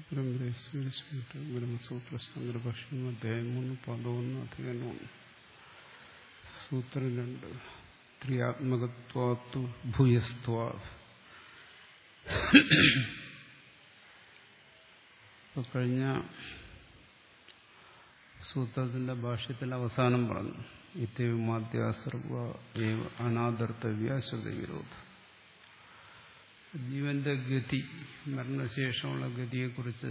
ബ്രഹ്മരസ്മിട്ട് ബ്രഹ്മസൂത്ര ശങ്കരഭാഷ്യം അധ്യായം മൂന്ന് പദമൊന്ന് അധികം ഒന്ന് സൂത്രം രണ്ട് ത്രിയാത്മകത്വാത്തു ഭൂയസ്ത്വാ ഇപ്പൊ കഴിഞ്ഞ സൂത്രത്തിന്റെ ഭാഷ്യത്തിൽ അവസാനം പറഞ്ഞു ഇത്യമാദ്യാസർവ അനാദർത്തവ്യ ശ്രുതവിരോധം ജീവന്റെ ഗതി മരണശേഷമുള്ള ഗതിയെക്കുറിച്ച്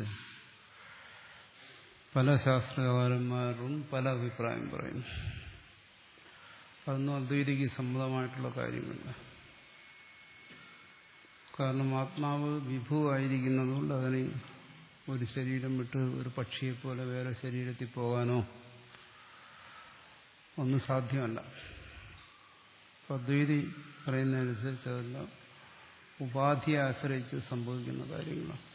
പല ശാസ്ത്രകാരന്മാരും പല അഭിപ്രായം പറയുന്നു അതൊന്നും അദ്വൈതിക്ക് സമ്മതമായിട്ടുള്ള കാര്യമല്ല കാരണം ആത്മാവ് വിഭുവായിരിക്കുന്നതുകൊണ്ട് അതിന് ഒരു ശരീരം വിട്ട് ഒരു പക്ഷിയെപ്പോലെ വേറെ ശരീരത്തിൽ പോകാനോ ഒന്നും സാധ്യമല്ല അദ്വൈതി പറയുന്നതനുസരിച്ച് അതെല്ലാം ഉപാധിയെ ആശ്രയിച്ച് സംഭവിക്കുന്ന കാര്യങ്ങളാണ്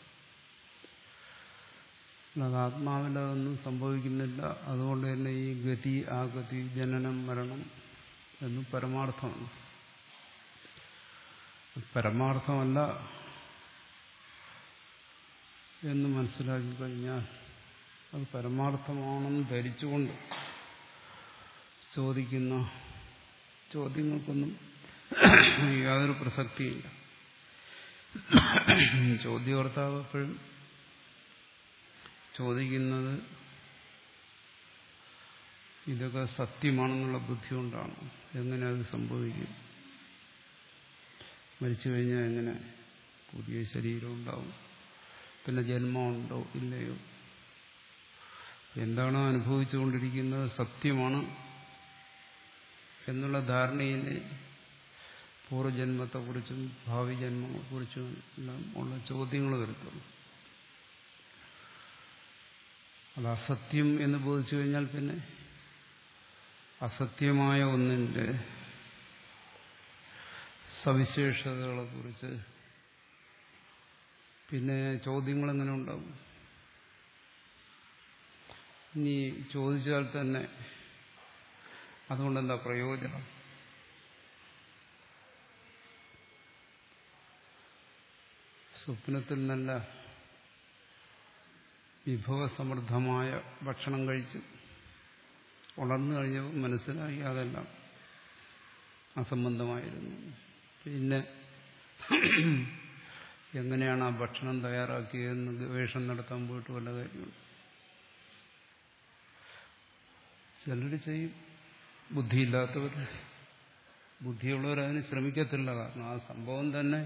അല്ലാതെ ആത്മാവിലതൊന്നും സംഭവിക്കുന്നില്ല അതുകൊണ്ട് തന്നെ ഈ ഗതി ആ ഗതി ജനനം മരണം എന്നും പരമാർത്ഥമല്ല പരമാർത്ഥമല്ല എന്ന് മനസ്സിലാക്കി കഴിഞ്ഞാൽ അത് പരമാർത്ഥമാണെന്ന് ധരിച്ചുകൊണ്ട് ചോദിക്കുന്ന ചോദ്യങ്ങൾക്കൊന്നും യാതൊരു പ്രസക്തിയില്ല ചോദ്യകർത്താവ് എപ്പോഴും ചോദിക്കുന്നത് ഇതൊക്കെ സത്യമാണെന്നുള്ള ബുദ്ധി കൊണ്ടാണ് എങ്ങനെ അത് സംഭവിക്കും മരിച്ചു കഴിഞ്ഞാൽ എങ്ങനെ പുതിയ ശരീരം ഉണ്ടാവും പിന്നെ ജന്മമുണ്ടോ ഇല്ലയോ എന്താണോ അനുഭവിച്ചുകൊണ്ടിരിക്കുന്നത് സത്യമാണ് എന്നുള്ള ധാരണയിൽ പൂർവ്വജന്മത്തെക്കുറിച്ചും ഭാവി ജന്മങ്ങളെക്കുറിച്ചും എല്ലാം ഉള്ള ചോദ്യങ്ങൾ വരുത്തുള്ളൂ അത് അസത്യം എന്ന് ബോധിച്ചു കഴിഞ്ഞാൽ പിന്നെ അസത്യമായ ഒന്നിൻ്റെ സവിശേഷതകളെക്കുറിച്ച് പിന്നെ ചോദ്യങ്ങൾ എങ്ങനെ ഉണ്ടാവും ഇനി ചോദിച്ചാൽ തന്നെ അതുകൊണ്ടെന്താ പ്രയോജനം സ്വപ്നത്തിൽ നല്ല വിഭവസമൃദ്ധമായ ഭക്ഷണം കഴിച്ച് ഉണർന്നു കഴിഞ്ഞപ്പോൾ മനസ്സിലായി അതെല്ലാം അസംബന്ധമായിരുന്നു പിന്നെ എങ്ങനെയാണ് ആ ഭക്ഷണം തയ്യാറാക്കിയതെന്ന് ഗവേഷണം നടത്താൻ പോയിട്ട് വല്ല കാര്യമുണ്ട് ചിലർ ചെയ്യും ബുദ്ധിയില്ലാത്തവർ ബുദ്ധിയുള്ളവർ അതിന് ശ്രമിക്കത്തില്ല കാരണം ആ സംഭവം തന്നെ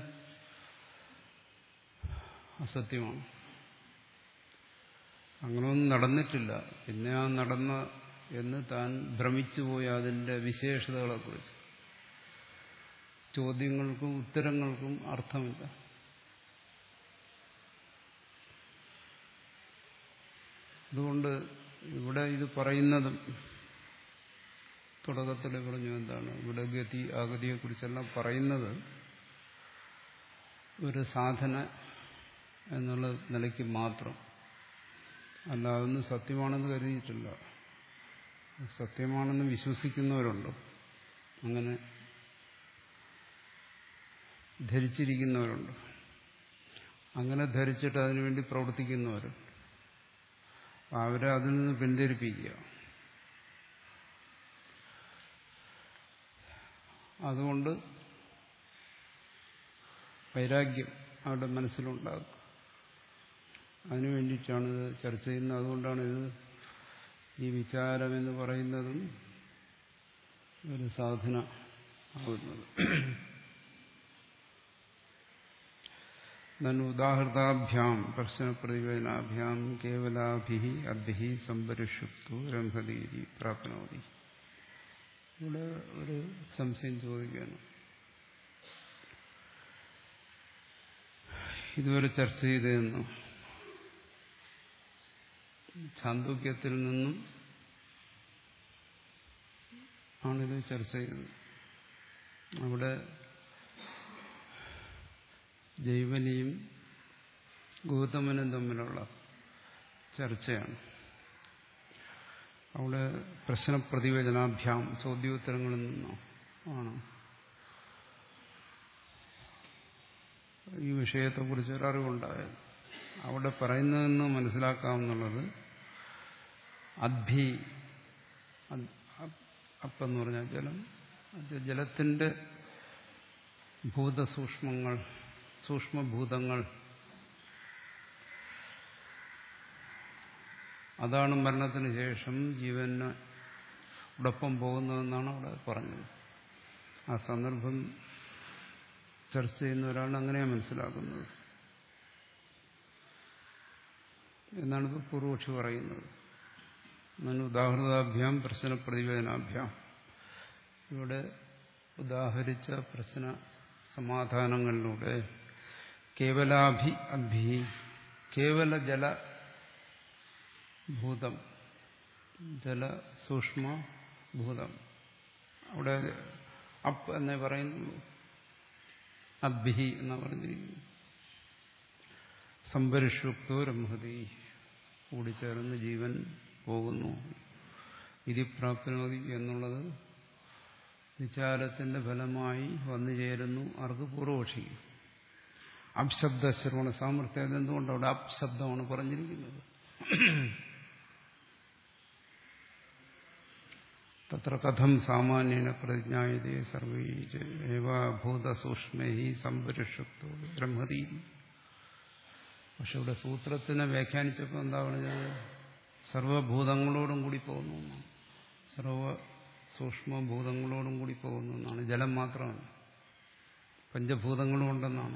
അസത്യമാണ് അങ്ങനെയൊന്നും നടന്നിട്ടില്ല പിന്നെ ആ നടന്ന എന്ന് താൻ ഭ്രമിച്ചുപോയി അതിൻ്റെ വിശേഷതകളെക്കുറിച്ച് ചോദ്യങ്ങൾക്കും ഉത്തരങ്ങൾക്കും അർത്ഥമില്ല അതുകൊണ്ട് ഇവിടെ ഇത് പറയുന്നതും തുടക്കത്തിൽ പറഞ്ഞു എന്താണ് ഇവിടെ ഗതി ആഗതിയെക്കുറിച്ചെല്ലാം പറയുന്നത് ഒരു സാധന എന്നുള്ള നിലയ്ക്ക് മാത്രം അല്ല അതൊന്നും സത്യമാണെന്ന് കരുതിയിട്ടില്ല സത്യമാണെന്ന് വിശ്വസിക്കുന്നവരുണ്ട് അങ്ങനെ ധരിച്ചിരിക്കുന്നവരുണ്ട് അങ്ങനെ ധരിച്ചിട്ട് അതിനുവേണ്ടി പ്രവർത്തിക്കുന്നവരുണ്ട് അവരെ അതിൽ നിന്ന് പിന്തിരിപ്പിക്കുക അതുകൊണ്ട് വൈരാഗ്യം അവരുടെ മനസ്സിലുണ്ടാകും അതിനു വേണ്ടിയിട്ടാണ് ഇത് ചർച്ച ചെയ്യുന്നത് അതുകൊണ്ടാണ് ഇത് ഈ വിചാരം എന്ന് പറയുന്നതും ഒരു സാധന ആകുന്നത് ഉദാഹൃതാഭ്യാം പ്രശ്നപ്രതിവേദനാഭ്യാം കേവലാഭി അഭി സംപരിഷുപ്തു രംഭതീരി പ്രാപ്നോതി ഇവിടെ ഒരു സംശയം ചോദിക്കുകയാണ് ഇതുവരെ ചർച്ച ചെയ്തതെന്നു ചാന്തോക്യത്തിൽ നിന്നും ആണിത് ചർച്ച ചെയ്തത് അവിടെ ജൈവനിയും ഗൗതമനും തമ്മിലുള്ള ചർച്ചയാണ് അവിടെ പ്രശ്നപ്രതിവേദനാഭ്യാം ചോദ്യോത്തരങ്ങളിൽ നിന്നോ ആണ് ഈ വിഷയത്തെക്കുറിച്ച് ഒരറിവുണ്ടായത് അവിടെ പറയുന്നതെന്ന് മനസ്സിലാക്കാമെന്നുള്ളത് അദ്ഭി അപ്പെന്ന് പറഞ്ഞാൽ ജലം അത് ജലത്തിന്റെ ഭൂതസൂക്ഷ്മങ്ങൾ സൂക്ഷ്മഭൂതങ്ങൾ അതാണ് മരണത്തിന് ശേഷം ജീവന് ഉടൊപ്പം പോകുന്നതെന്നാണ് അവിടെ പറഞ്ഞത് ആ സന്ദർഭം ചർച്ച ചെയ്യുന്ന ഒരാൾ അങ്ങനെയാണ് മനസ്സിലാക്കുന്നത് എന്നാണ് ഇപ്പോൾ പൂർവക്ഷി പറയുന്നത് എന്നാണ് ഉദാഹൃതാഭ്യാം പ്രശ്ന പ്രതിവേദനാഭ്യാം ഇവിടെ ഉദാഹരിച്ച പ്രശ്ന സമാധാനങ്ങളിലൂടെ കേവലാഭി അഭി കേവല ജല ഭൂതം ജല സൂക്ഷ്മ ഭൂതം അവിടെ അപ്പ് എന്നേ പറയുന്നുള്ളൂ അബ്ഹി എന്നാ പറഞ്ഞിരിക്കുന്നു സംപരിഷുക്തോ രംഹതി കൂടിച്ചേർന്ന് ജീവൻ പോകുന്നു ഇതി പ്രാപ്നോതി എന്നുള്ളത് വിചാരത്തിന്റെ ഫലമായി വന്നു ചേരുന്നു ആർക്ക് പൂർവപക്ഷി അപ്ശബ്ദ ശ്രവണ സാമർഥ്യം എന്തുകൊണ്ട് അവിടെ അപ്ശബ്ദമാണ് പറഞ്ഞിരിക്കുന്നത് തത്ര കഥം സാമാന്യന പ്രതിജ്ഞായതേ സർവൈഭൂതസൂക്ഷ്മൈ സംപരിഷുക്തോ ബ്രഹ്മതി പക്ഷെ ഇവിടെ സൂത്രത്തിനെ വ്യാഖ്യാനിച്ചപ്പോൾ എന്താ പറഞ്ഞത് സർവഭൂതങ്ങളോടും കൂടി പോകുന്നു എന്നാണ് സർവ സൂക്ഷ്മഭൂതങ്ങളോടും കൂടി പോകുന്നു എന്നാണ് ജലം മാത്രമാണ് പഞ്ചഭൂതങ്ങളും ഉണ്ടെന്നാണ്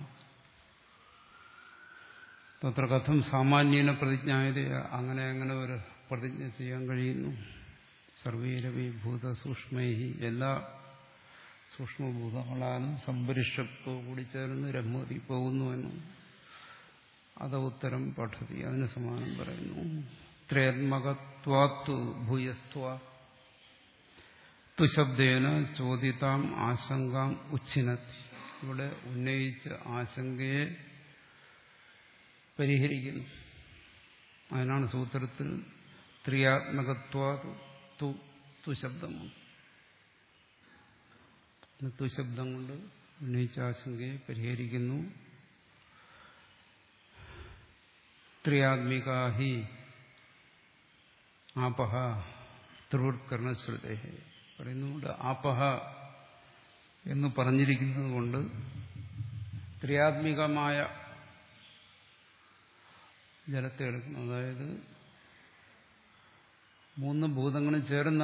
തത്ര കഥം സാമാന്യന പ്രതിജ്ഞായത് അങ്ങനെ അങ്ങനെ ഒരു പ്രതിജ്ഞ ചെയ്യാൻ കഴിയുന്നു സർവീരവി ഭൂതസൂക്ഷ്മൈ എല്ലാ സൂക്ഷ്മഭൂതങ്ങളാലും സംപരിഷത്വ കൂടി ചേർന്ന് രഹ്മതി പോകുന്നുവെന്നും അത് ഉത്തരം പഠതി അതിന് സമാനം പറയുന്നു ത്രേത്മകത്വാത്തു ഭൂയസ്ത്വ തുശബ്ദേന ചോദിതാം ആശങ്കാം ഉച്ചിനത്തി ഇവിടെ ഉന്നയിച്ച ആശങ്കയെ പരിഹരിക്കുന്നു അതിനാണ് സൂത്രത്തിൽ ത്രിയാത്മകത്വാ തുശബ്ദമാണ് തുശബ്ദം കൊണ്ട് ഉന്നയിച്ച ആശങ്കയെ പരിഹരിക്കുന്നു ത്രിയാത്മികാഹി ആപഹ ത്രിവൃത്കർണശ്രുതേ പറയുന്നുണ്ട് ആപഹ എന്ന് പറഞ്ഞിരിക്കുന്നത് കൊണ്ട് ത്രിയാത്മികമായ ജലത്തെ എടുക്കണം അതായത് മൂന്ന് ഭൂതങ്ങളും ചേർന്ന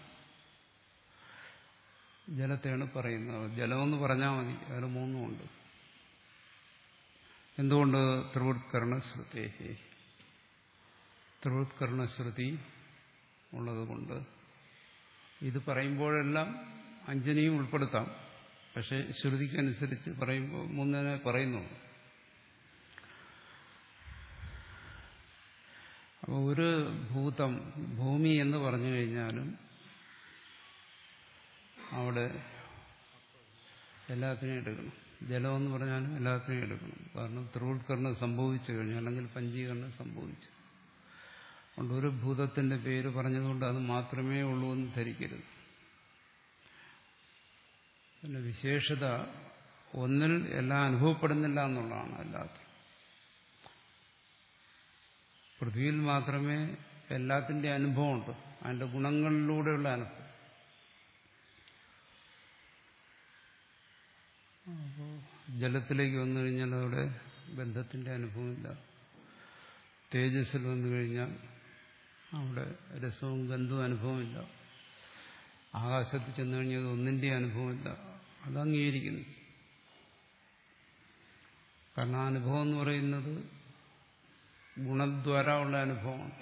ജലത്തെയാണ് പറയുന്നത് ജലമെന്ന് പറഞ്ഞാൽ മതി അതിൽ മൂന്നുമുണ്ട് എന്തുകൊണ്ട് ത്രിവൃത്കരണശ്രുതി ത്രിവൃത്കരണശ്രുതി ഉള്ളതുകൊണ്ട് ഇത് പറയുമ്പോഴെല്ലാം അഞ്ജനിയും ഉൾപ്പെടുത്താം പക്ഷെ ശ്രുതിക്കനുസരിച്ച് പറയുമ്പോൾ മൂന്നിനെ പറയുന്നുള്ളൂ അപ്പോൾ ഒരു ഭൂതം ഭൂമി എന്ന് പറഞ്ഞു കഴിഞ്ഞാലും അവിടെ എല്ലാത്തിനെയും എടുക്കണം ജലമെന്ന് പറഞ്ഞാലും എല്ലാത്തിനെയും എടുക്കണം കാരണം ത്രിവൃത്കരണം സംഭവിച്ചു കഴിഞ്ഞു അല്ലെങ്കിൽ പഞ്ചീകരണം സംഭവിച്ചു അതുകൊണ്ട് ഒരു ഭൂതത്തിന്റെ പേര് പറഞ്ഞതുകൊണ്ട് അത് മാത്രമേ ഉള്ളൂ എന്ന് ധരിക്കരുത് പിന്നെ വിശേഷത ഒന്നിൽ എല്ലാം അനുഭവപ്പെടുന്നില്ല എന്നുള്ളതാണ് അല്ലാത്ത പൃഥ്വിയിൽ മാത്രമേ എല്ലാത്തിൻ്റെ അനുഭവമുണ്ട് അതിൻ്റെ ഗുണങ്ങളിലൂടെയുള്ള അനുഭവം അപ്പോൾ ജലത്തിലേക്ക് വന്നു കഴിഞ്ഞാൽ അവിടെ ബന്ധത്തിൻ്റെ അനുഭവമില്ല തേജസ്സിൽ വന്നു കഴിഞ്ഞാൽ അവിടെ രസവും ഗന്ധവും അനുഭവമില്ല ആകാശത്ത് ചെന്നു കഴിഞ്ഞാൽ ഒന്നിൻ്റെ അനുഭവമില്ല അത് അംഗീകരിക്കുന്നു കാരണം ആ അനുഭവം എന്ന് പറയുന്നത് ഗുണദ്വാര ഉള്ള അനുഭവമാണ്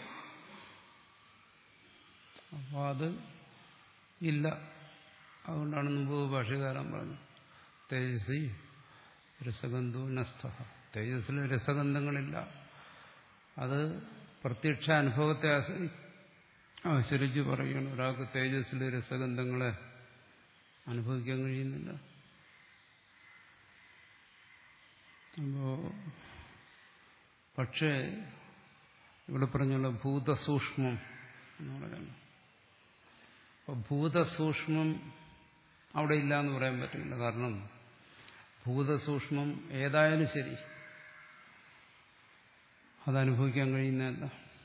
അപ്പോൾ അത് ഇല്ല അതുകൊണ്ടാണ് മുമ്പ് ഭാഷകാരൻ പറഞ്ഞത് തേജസ്സി രസഗന്ധു നസ്ഥ തേജസ്സിൽ രസഗന്ധങ്ങളില്ല അത് പ്രത്യക്ഷ അനുഭവത്തെ ആശ്രയിച്ച് പറയുകയാണ് ഒരാൾക്ക് തേജസ്സിൽ രസഗന്ധങ്ങളെ അനുഭവിക്കാൻ കഴിയുന്നില്ല അപ്പോ പക്ഷേ ഇവിടെ പറഞ്ഞുള്ള ഭൂതസൂക്ഷ്മം എന്ന് പറയുന്നു അപ്പൊ ഭൂതസൂക്ഷ്മം അവിടെ ഇല്ല എന്ന് പറയാൻ പറ്റില്ല കാരണം ഭൂതസൂക്ഷ്മം ഏതായാലും ശരി അതനുഭവിക്കാൻ കഴിയുന്നതല്ല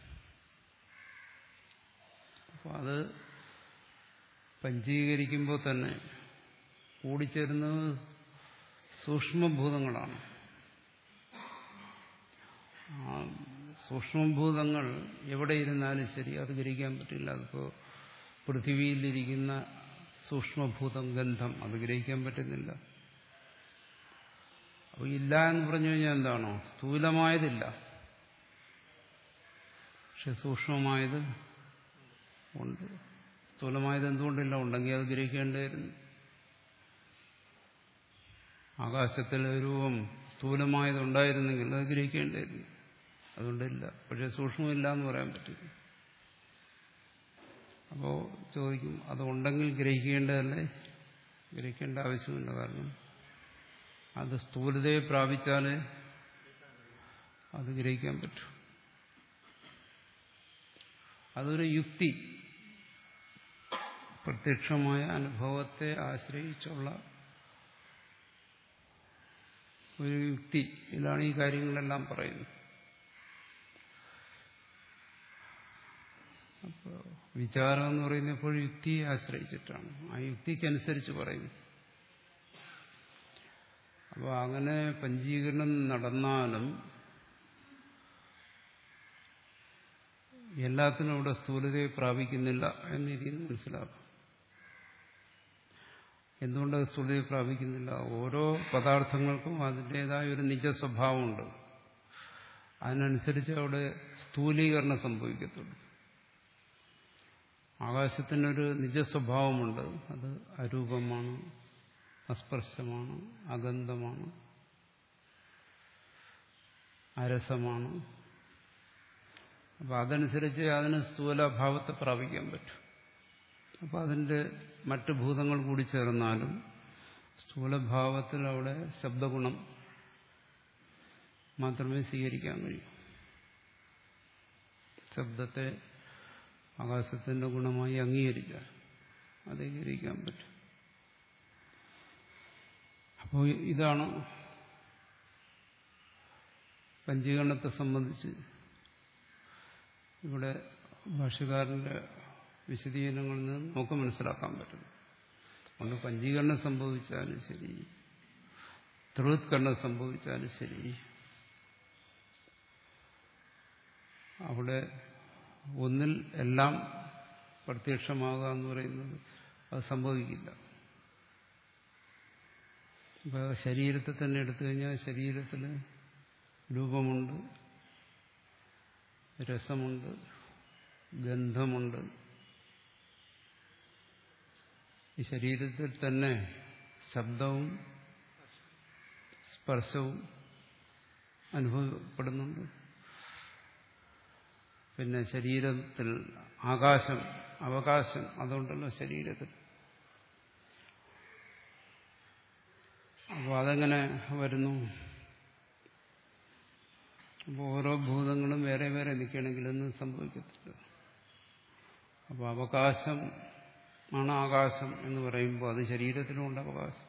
അപ്പോൾ അത് പഞ്ചീകരിക്കുമ്പോൾ തന്നെ കൂടിച്ചേരുന്നത് സൂക്ഷ്മഭൂതങ്ങളാണ് ആ സൂക്ഷ്മഭൂതങ്ങൾ എവിടെ ഇരുന്നാലും ശരി അത് ഗ്രഹിക്കാൻ പറ്റില്ല അതിപ്പോൾ പൃഥിവിയിലിരിക്കുന്ന സൂക്ഷ്മഭൂതം ഗന്ധം അത് ഗ്രഹിക്കാൻ പറ്റുന്നില്ല അപ്പോൾ ഇല്ല എന്ന് പറഞ്ഞു കഴിഞ്ഞാൽ എന്താണോ സ്ഥൂലമായതില്ല പക്ഷെ സൂക്ഷ്മമായത് ഉണ്ട് സ്ഥൂലമായത് എന്തുകൊണ്ടില്ല ഉണ്ടെങ്കിൽ അത് ഗ്രഹിക്കേണ്ടതായിരുന്നു ആകാശത്തിലെ രൂപം സ്ഥൂലമായത് ഉണ്ടായിരുന്നെങ്കിൽ അത് ഗ്രഹിക്കേണ്ടതായിരുന്നു അതുകൊണ്ടില്ല പക്ഷെ സൂക്ഷ്മമില്ല എന്ന് പറയാൻ പറ്റില്ല അപ്പോൾ ചോദിക്കും അതുണ്ടെങ്കിൽ ഗ്രഹിക്കേണ്ടതല്ലേ ഗ്രഹിക്കേണ്ട ആവശ്യമില്ല കാരണം അത് സ്ഥൂലതയെ പ്രാപിച്ചാലേ അത് ഗ്രഹിക്കാൻ പറ്റൂ അതൊരു യുക്തി പ്രത്യക്ഷമായ അനുഭവത്തെ ആശ്രയിച്ചുള്ള ഒരു യുക്തി ഇതാണ് ഈ കാര്യങ്ങളെല്ലാം പറയുന്നത് അപ്പോൾ വിചാരം എന്ന് പറയുന്നത് എപ്പോഴും യുക്തിയെ ആശ്രയിച്ചിട്ടാണ് ആ യുക്തിക്കനുസരിച്ച് പറയുന്നു അപ്പോൾ അങ്ങനെ പഞ്ചീകരണം നടന്നാലും എല്ലാത്തിനും അവിടെ സ്ഥൂലതയെ പ്രാപിക്കുന്നില്ല എന്ന് ഇതിൽ മനസ്സിലാക്കാം എന്തുകൊണ്ട് സ്ഥൂലതയെ പ്രാപിക്കുന്നില്ല ഓരോ പദാർത്ഥങ്ങൾക്കും അതിൻ്റെതായ ഒരു നിജ സ്വഭാവമുണ്ട് അതിനനുസരിച്ച് അവിടെ സ്ഥൂലീകരണം സംഭവിക്കത്തുള്ളൂ ആകാശത്തിനൊരു നിജസ്വഭാവമുണ്ട് അത് അരൂപമാണ് അസ്പർശമാണ് അഗന്ധമാണ് അരസമാണ് അപ്പം അതനുസരിച്ച് അതിന് സ്ഥൂലഭാവത്തെ പ്രാപിക്കാൻ പറ്റും അപ്പം അതിൻ്റെ മറ്റ് ഭൂതങ്ങൾ കൂടി ചേർന്നാലും സ്ഥൂലഭാവത്തിൽ അവിടെ ശബ്ദഗുണം മാത്രമേ സ്വീകരിക്കാൻ കഴിയൂ ശബ്ദത്തെ ആകാശത്തിന്റെ ഗുണമായി അംഗീകരിച്ചാൽ അത് അംഗീകരിക്കാൻ പറ്റും അപ്പോൾ ഇതാണ് പഞ്ചീകരണത്തെ സംബന്ധിച്ച് ഇവിടെ ഭാഷകാരന്റെ വിശദീകരണങ്ങളിൽ നിന്ന് നമുക്ക് മനസ്സിലാക്കാൻ പറ്റും അതുകൊണ്ട് പഞ്ചീകരണം സംഭവിച്ചാലും ശരി ത്രിവത്കരണം സംഭവിച്ചാലും ശരി അവിടെ ഒന്നിൽ എല്ലാം പ്രത്യക്ഷമാകുക എന്ന് പറയുന്നത് അത് സംഭവിക്കില്ല ഇപ്പൊ ശരീരത്തെ തന്നെ എടുത്തു കഴിഞ്ഞാൽ ശരീരത്തിൽ രൂപമുണ്ട് രസമുണ്ട് ഗന്ധമുണ്ട് ഈ ശരീരത്തിൽ തന്നെ ശബ്ദവും സ്പർശവും അനുഭവപ്പെടുന്നുണ്ട് പിന്നെ ശരീരത്തിൽ ആകാശം അവകാശം അതുകൊണ്ടല്ലോ ശരീരത്തിൽ അപ്പോൾ അതെങ്ങനെ വരുന്നു അപ്പോൾ ഓരോ ഭൂതങ്ങളും വേറെ വേറെ നിൽക്കുകയാണെങ്കിലൊന്നും സംഭവിക്കത്തില്ല അപ്പോൾ അവകാശം ആണ് ആകാശം എന്ന് പറയുമ്പോൾ അത് ശരീരത്തിലുമുണ്ട് അവകാശം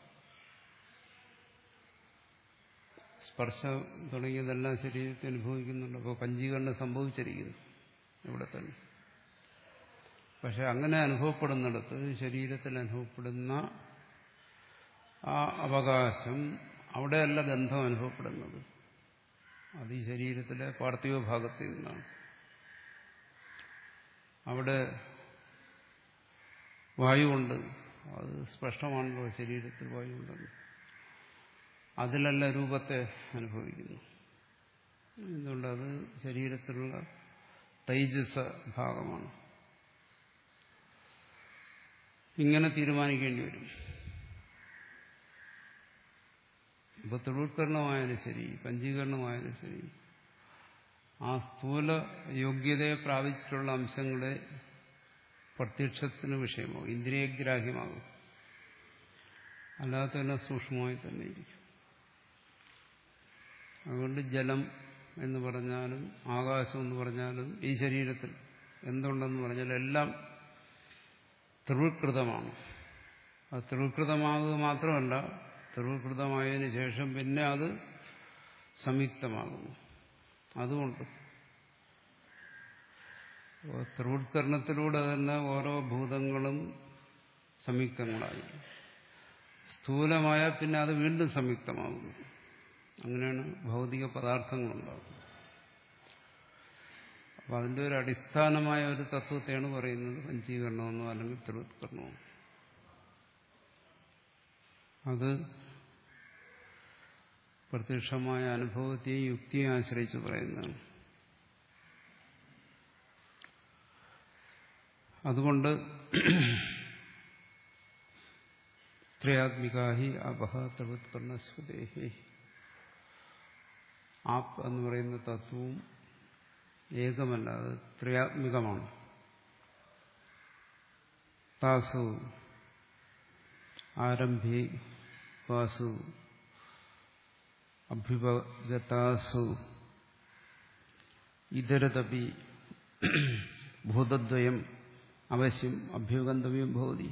സ്പർശം തുടങ്ങിയതെല്ലാം ശരീരത്തിൽ അനുഭവിക്കുന്നുണ്ട് അപ്പോൾ പഞ്ചീകരണം സംഭവിച്ചിരിക്കുന്നു ഇവിടെ തന്നെ പക്ഷെ അങ്ങനെ അനുഭവപ്പെടുന്നിടത്ത് ശരീരത്തിൽ അനുഭവപ്പെടുന്ന ആ അവകാശം അവിടെയല്ല ഗന്ധം അനുഭവപ്പെടുന്നത് അത് ഈ ശരീരത്തിലെ പാർത്ഥിവ ഭാഗത്തിൽ നിന്നാണ് അവിടെ വായുവുണ്ട് അത് സ്പഷ്ടമാണല്ലോ ശരീരത്തിൽ വായുവുണ്ടെന്ന് അതിലല്ല രൂപത്തെ അനുഭവിക്കുന്നു എന്തുകൊണ്ട് അത് ശരീരത്തിലുള്ള തൈജസ ഭാഗമാണ് ഇങ്ങനെ തീരുമാനിക്കേണ്ടി വരും ഇപ്പൊ തൊഴിൽക്കരണമായാലും ശരി പഞ്ചീകരണമായാലും ശരി ആ സ്ഥൂല യോഗ്യതയെ പ്രാപിച്ചിട്ടുള്ള അംശങ്ങളെ പ്രത്യക്ഷത്തിന് വിഷയമാകും ഇന്ദ്രിയഗ്രാഹ്യമാകും അല്ലാതെ തന്നെ സൂക്ഷ്മമായി തന്നെ ഇരിക്കും അതുകൊണ്ട് ജലം എന്ന് പറഞ്ഞാലും ആകാശം എന്ന് പറഞ്ഞാലും ഈ ശരീരത്തിൽ എന്തുണ്ടെന്ന് പറഞ്ഞാലും എല്ലാം ത്രിവൃകൃതമാണ് അത് ത്രിവൃകൃതമാകുക മാത്രമല്ല ത്രിവൃകൃതമായതിനു ശേഷം പിന്നെ അത് സംയുക്തമാകുന്നു അതുകൊണ്ട് ത്രിവൃത്കരണത്തിലൂടെ തന്നെ ഓരോ ഭൂതങ്ങളും സംയുക്തങ്ങളായി സ്ഥൂലമായ പിന്നെ അത് വീണ്ടും സംയുക്തമാകുന്നു അങ്ങനെയാണ് ഭൗതിക പദാർത്ഥങ്ങളുണ്ടാകുന്നത് അപ്പം അതിൻ്റെ ഒരു അടിസ്ഥാനമായ ഒരു തത്വത്തെയാണ് പറയുന്നത് പഞ്ചീകരണമെന്നോ അല്ലെങ്കിൽ ത്രിവൃത്കരണമോ അത് പ്രത്യക്ഷമായ അനുഭവത്തെയും യുക്തിയെയും ആശ്രയിച്ച് പറയുന്നതാണ് അതുകൊണ്ട് ത്രയാത്മികാഹി അപഹ ത്രിവത്കർണസ്വദേഹി ആപ്പ് എന്ന് പറയുന്ന തത്വവും ഏകമല്ല അത് ത്രയാത്മികമാണ് താസു ആരംഭി വാസു അഭ്യുപഗതാസു ഇതരതപി ഭൂതദ്വയം അവശ്യം അഭ്യുഗന്തവ്യം ഭവതി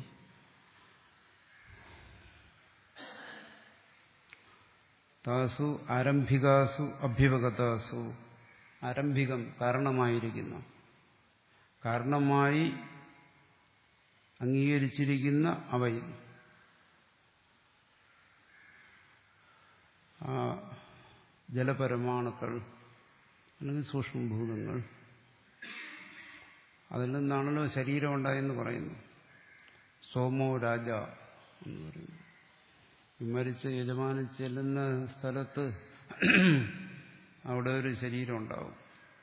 താസു ആരംഭികാസു അഭ്യുപഗതാസു ആരംഭികം കാരണമായിരിക്കുന്ന കാരണമായി അംഗീകരിച്ചിരിക്കുന്ന അവയിൽ ആ ജലപരമാണുക്കൾ അല്ലെങ്കിൽ സൂക്ഷ്മഭൂതങ്ങൾ അതിൽ നിന്നാണല്ലോ ശരീരം ഉണ്ടായെന്ന് പറയുന്നു സോമോ രാജ എന്ന് പറയുന്നു വിമരിച്ച് യജമാനൻ ചെല്ലുന്ന സ്ഥലത്ത് അവിടെ ഒരു ശരീരം ഉണ്ടാവും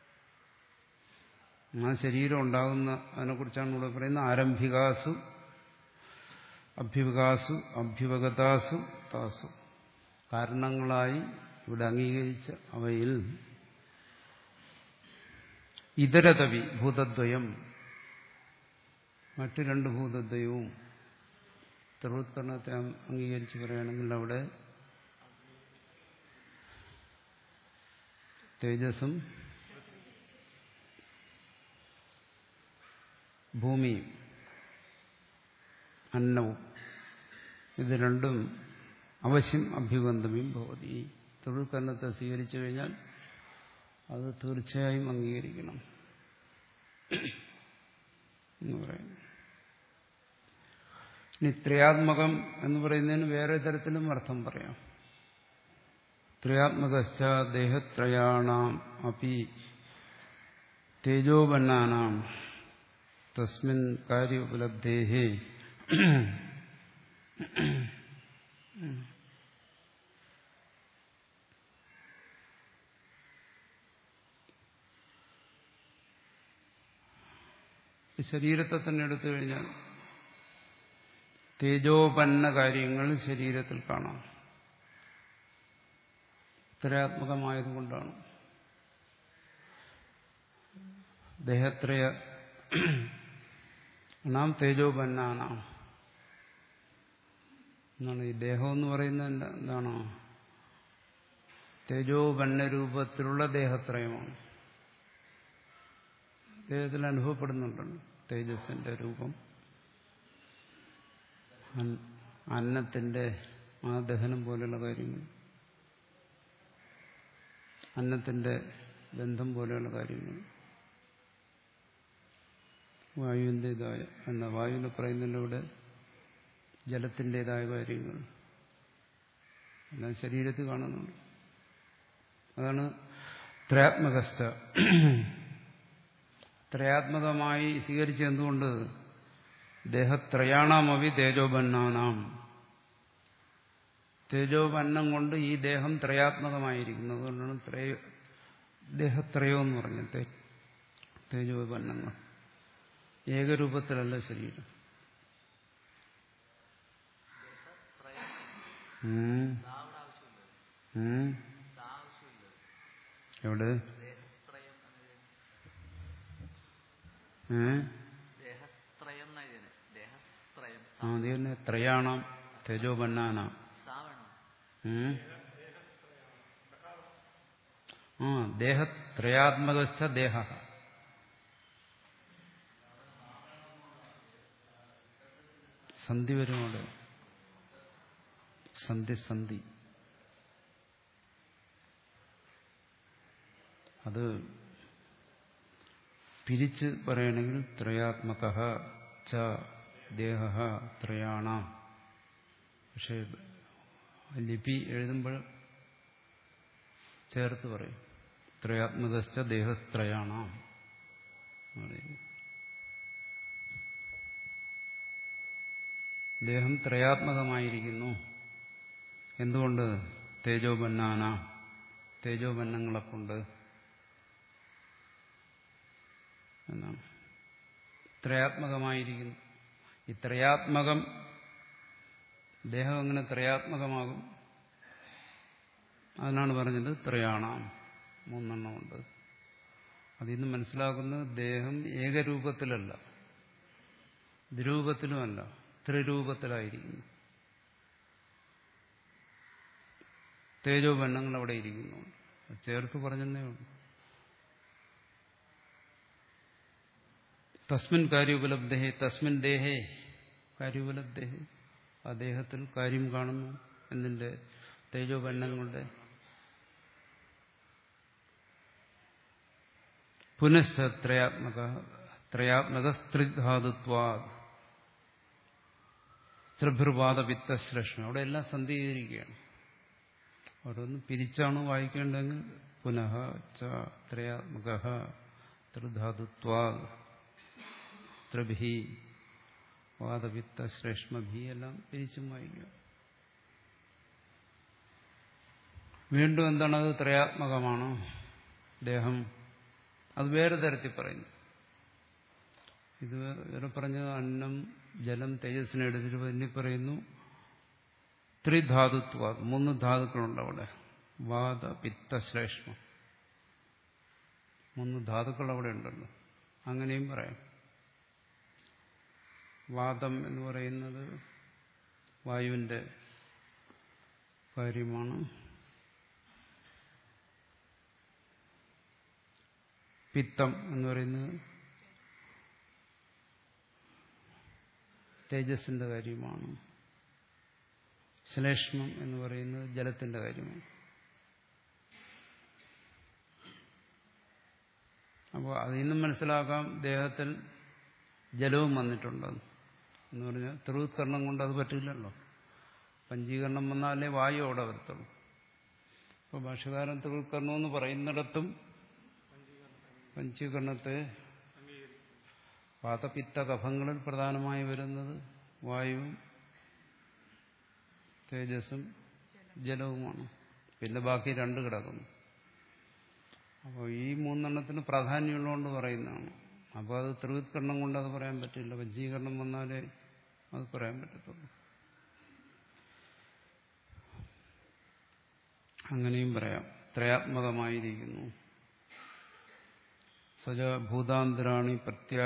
ആ ശരീരം ഉണ്ടാകുന്ന അതിനെക്കുറിച്ചാണ് ഇവിടെ പറയുന്നത് ആരംഭികാസു അഭ്യുവികാസു അഭ്യുപഗതാസു താസു കാരണങ്ങളായി ഇവിടെ അംഗീകരിച്ച അവയിൽ ഇതരതവി ഭൂതദ്വയം മറ്റു രണ്ട് ഭൂതദ്വയവും ത്രിവൃത്കരണത്തെ അംഗീകരിച്ച് പറയുകയാണെങ്കിൽ അവിടെ തേജസ്സും ഭൂമിയും അന്നവും ഇത് രണ്ടും അവശ്യം അഭ്യുഗന്തമ്യം ഭവതി തൊഴിൽക്കരണത്തെ സ്വീകരിച്ചു കഴിഞ്ഞാൽ അത് തീർച്ചയായും അംഗീകരിക്കണം എന്ന് പറയുന്നു ഇനി ത്രയാത്മകം എന്ന് പറയുന്നതിന് വേറെ തരത്തിലും അർത്ഥം പറയാം ത്രയാത്മകശ്ച ദേഹത്രയാണാം അപ്പി തേജോപന്നാനാം തസ്മിൻ കാര്യോപലബ്ധേഹേ ശരീരത്തെ തന്നെ എടുത്തു കഴിഞ്ഞാൽ തേജോപന്ന കാര്യങ്ങൾ ശരീരത്തിൽ കാണാം ത്രയാത്മകമായതുകൊണ്ടാണ് ദേഹത്രയ നാം തേജോപന്നാനാം എന്നാണ് ഈ ദേഹം എന്ന് പറയുന്നത് എന്താ എന്താണോ തേജോപന്ന രൂപത്തിലുള്ള ദേഹത്രയമാണ് ദേഹത്തിൽ അനുഭവപ്പെടുന്നുണ്ടല്ലോ തേജസ്സിന്റെ രൂപം അന്നത്തിന്റെ ആ ദഹനം പോലെയുള്ള കാര്യങ്ങൾ അന്നത്തിന്റെ ബന്ധം പോലെയുള്ള കാര്യങ്ങൾ വായുവിൻ്റെതായ എന്ന വായുവിന് പറയുന്നതിൻ്റെ ഇവിടെ ജലത്തിൻ്റെതായ കാര്യങ്ങൾ എല്ലാം ശരീരത്തിൽ കാണുന്നുണ്ട് അതാണ് ത്രയാത്മകസ്ഥ ത്രയാത്മകമായി സ്വീകരിച്ച എന്തുകൊണ്ട് ദേഹത്രയാണമവി തേജോപന്നാനാം തേജോപന്നം കൊണ്ട് ഈ ദേഹം ത്രയാത്മകമായിരിക്കുന്നു അതുകൊണ്ടാണ് ത്രയ ദേഹത്രയോ എന്ന് പറഞ്ഞത് തേജോപന്നങ്ങൾ ഏകരൂപത്തിലല്ല ശരീരം എവിടെ ആ അത് തന്നെ ത്രയാണം തേജോപന്നാനാം ആ ദേഹത്രയാത്മകസ്ഥ ദേഹ സന്ധി വരും അവിടെ സന്ധി സന്ധി അത് പിരിച്ച് പറയണമെങ്കിൽ ത്രയാത്മക ച ദേഹ ത്രയാണാം പക്ഷേ ലിപി എഴുതുമ്പോൾ ചേർത്ത് പറയും ത്രയാത്മകശ്ച ദേഹത്രയാണാം ദേഹം ത്രയാത്മകമായിരിക്കുന്നു എന്തുകൊണ്ട് തേജോപന്നാന തേജോപന്നങ്ങളെ കൊണ്ട് എന്നാണ് ത്രയാത്മകമായിരിക്കുന്നു ഈ ത്രയാത്മകം ദേഹം എങ്ങനെ ത്രയാത്മകമാകും അതിനാണ് പറഞ്ഞത് ത്രയാണാം മൂന്നെണ്ണമുണ്ട് അതിൽ നിന്ന് മനസ്സിലാക്കുന്നത് ദേഹം ഏകരൂപത്തിലല്ല ദ്രൂപത്തിലുമല്ല ത്രിരൂപത്തിലായിരിക്കുന്നു തേജോബന്ധങ്ങൾ അവിടെ ഇരിക്കുന്നു ചേർത്ത് പറഞ്ഞതേ ഉള്ളൂ തസ്മിൻ കാര്യോപലബ്ധേ തസ്മിൻ ദേഹേ കാര്യോപലബ്ധേ ആ ദേഹത്തിൽ കാര്യം കാണുന്നു എന്നിന്റെ തേജോബന്ധങ്ങളുടെ പുനഃ ത്രയാത്മക ത്രയാത്മക സ്ത്രിധാതുത്വാ ത്രിഭൃവാദവിത്തശ്ലേഷണം അവിടെ എല്ലാം സന്ധീകരിക്കുകയാണ് ഓരോന്ന് പിരിച്ചാണ് വായിക്കേണ്ടതെങ്കിൽ പുനഃ ച ത്രയാത്മക ത്രിധാതുത്വാ ത്രിഭി വാദവിത്ത ശ്രേഷ്മഭി എല്ലാം പിരിച്ചും വായിക്കുക വീണ്ടും എന്താണത് ത്രയാത്മകമാണ് ദേഹം അത് വേറെ തരത്തിൽ പറയുന്നു ഇത് വേറെ പറഞ്ഞത് അന്നം ജലം തേജസ്സിനെ എടുത്തിട്ട് പിന്നെ പറയുന്നു ത്രിധാതുത്വ മൂന്ന് ധാതുക്കളുണ്ട് അവിടെ വാദ പിത്ത ശ്രേഷ്മം മൂന്ന് ധാതുക്കൾ അവിടെ ഉണ്ടല്ലോ അങ്ങനെയും പറയാം വാദം എന്ന് പറയുന്നത് വായുവിന്റെ കാര്യമാണ് പിത്തം എന്ന് പറയുന്നത് തേജസ്സിന്റെ കാര്യമാണ് ശ്ലേഷ്മം എന്ന് പറയുന്നത് ജലത്തിന്റെ കാര്യമാണ് അപ്പോൾ അതിൽ നിന്നും മനസ്സിലാക്കാം ദേഹത്തിൽ ജലവും വന്നിട്ടുണ്ടെന്ന് എന്ന് പറഞ്ഞാൽ ത്രിവത്കരണം കൊണ്ട് അത് പറ്റില്ലല്ലോ പഞ്ചീകരണം വന്നാലേ വായു അവിടെ വരത്തുള്ളൂ അപ്പോൾ ഭാഷകാരൻ ത്രിവത്കരണം എന്ന് പറയുന്നിടത്തും പഞ്ചീകരണത്തെ വാതപിത്ത കഫങ്ങളിൽ പ്രധാനമായി വരുന്നത് വായുവും തേജസ്സും ജലവുമാണ് പിന്നെ ബാക്കി രണ്ട് കിടക്കുന്നു അപ്പോൾ ഈ മൂന്നെണ്ണത്തിന് പ്രാധാന്യമുള്ളതുകൊണ്ട് പറയുന്നതാണ് അപ്പോൾ അത് ത്രിവിത്കരണം കൊണ്ട് അത് പറയാൻ പറ്റില്ല വജ്ജീകരണം വന്നാലേ അത് പറയാൻ പറ്റത്തുള്ളൂ അങ്ങനെയും പറയാം ത്രയാത്മകമായിരിക്കുന്നു സജ ഭൂതാന്തരാണി പ്രത്യാ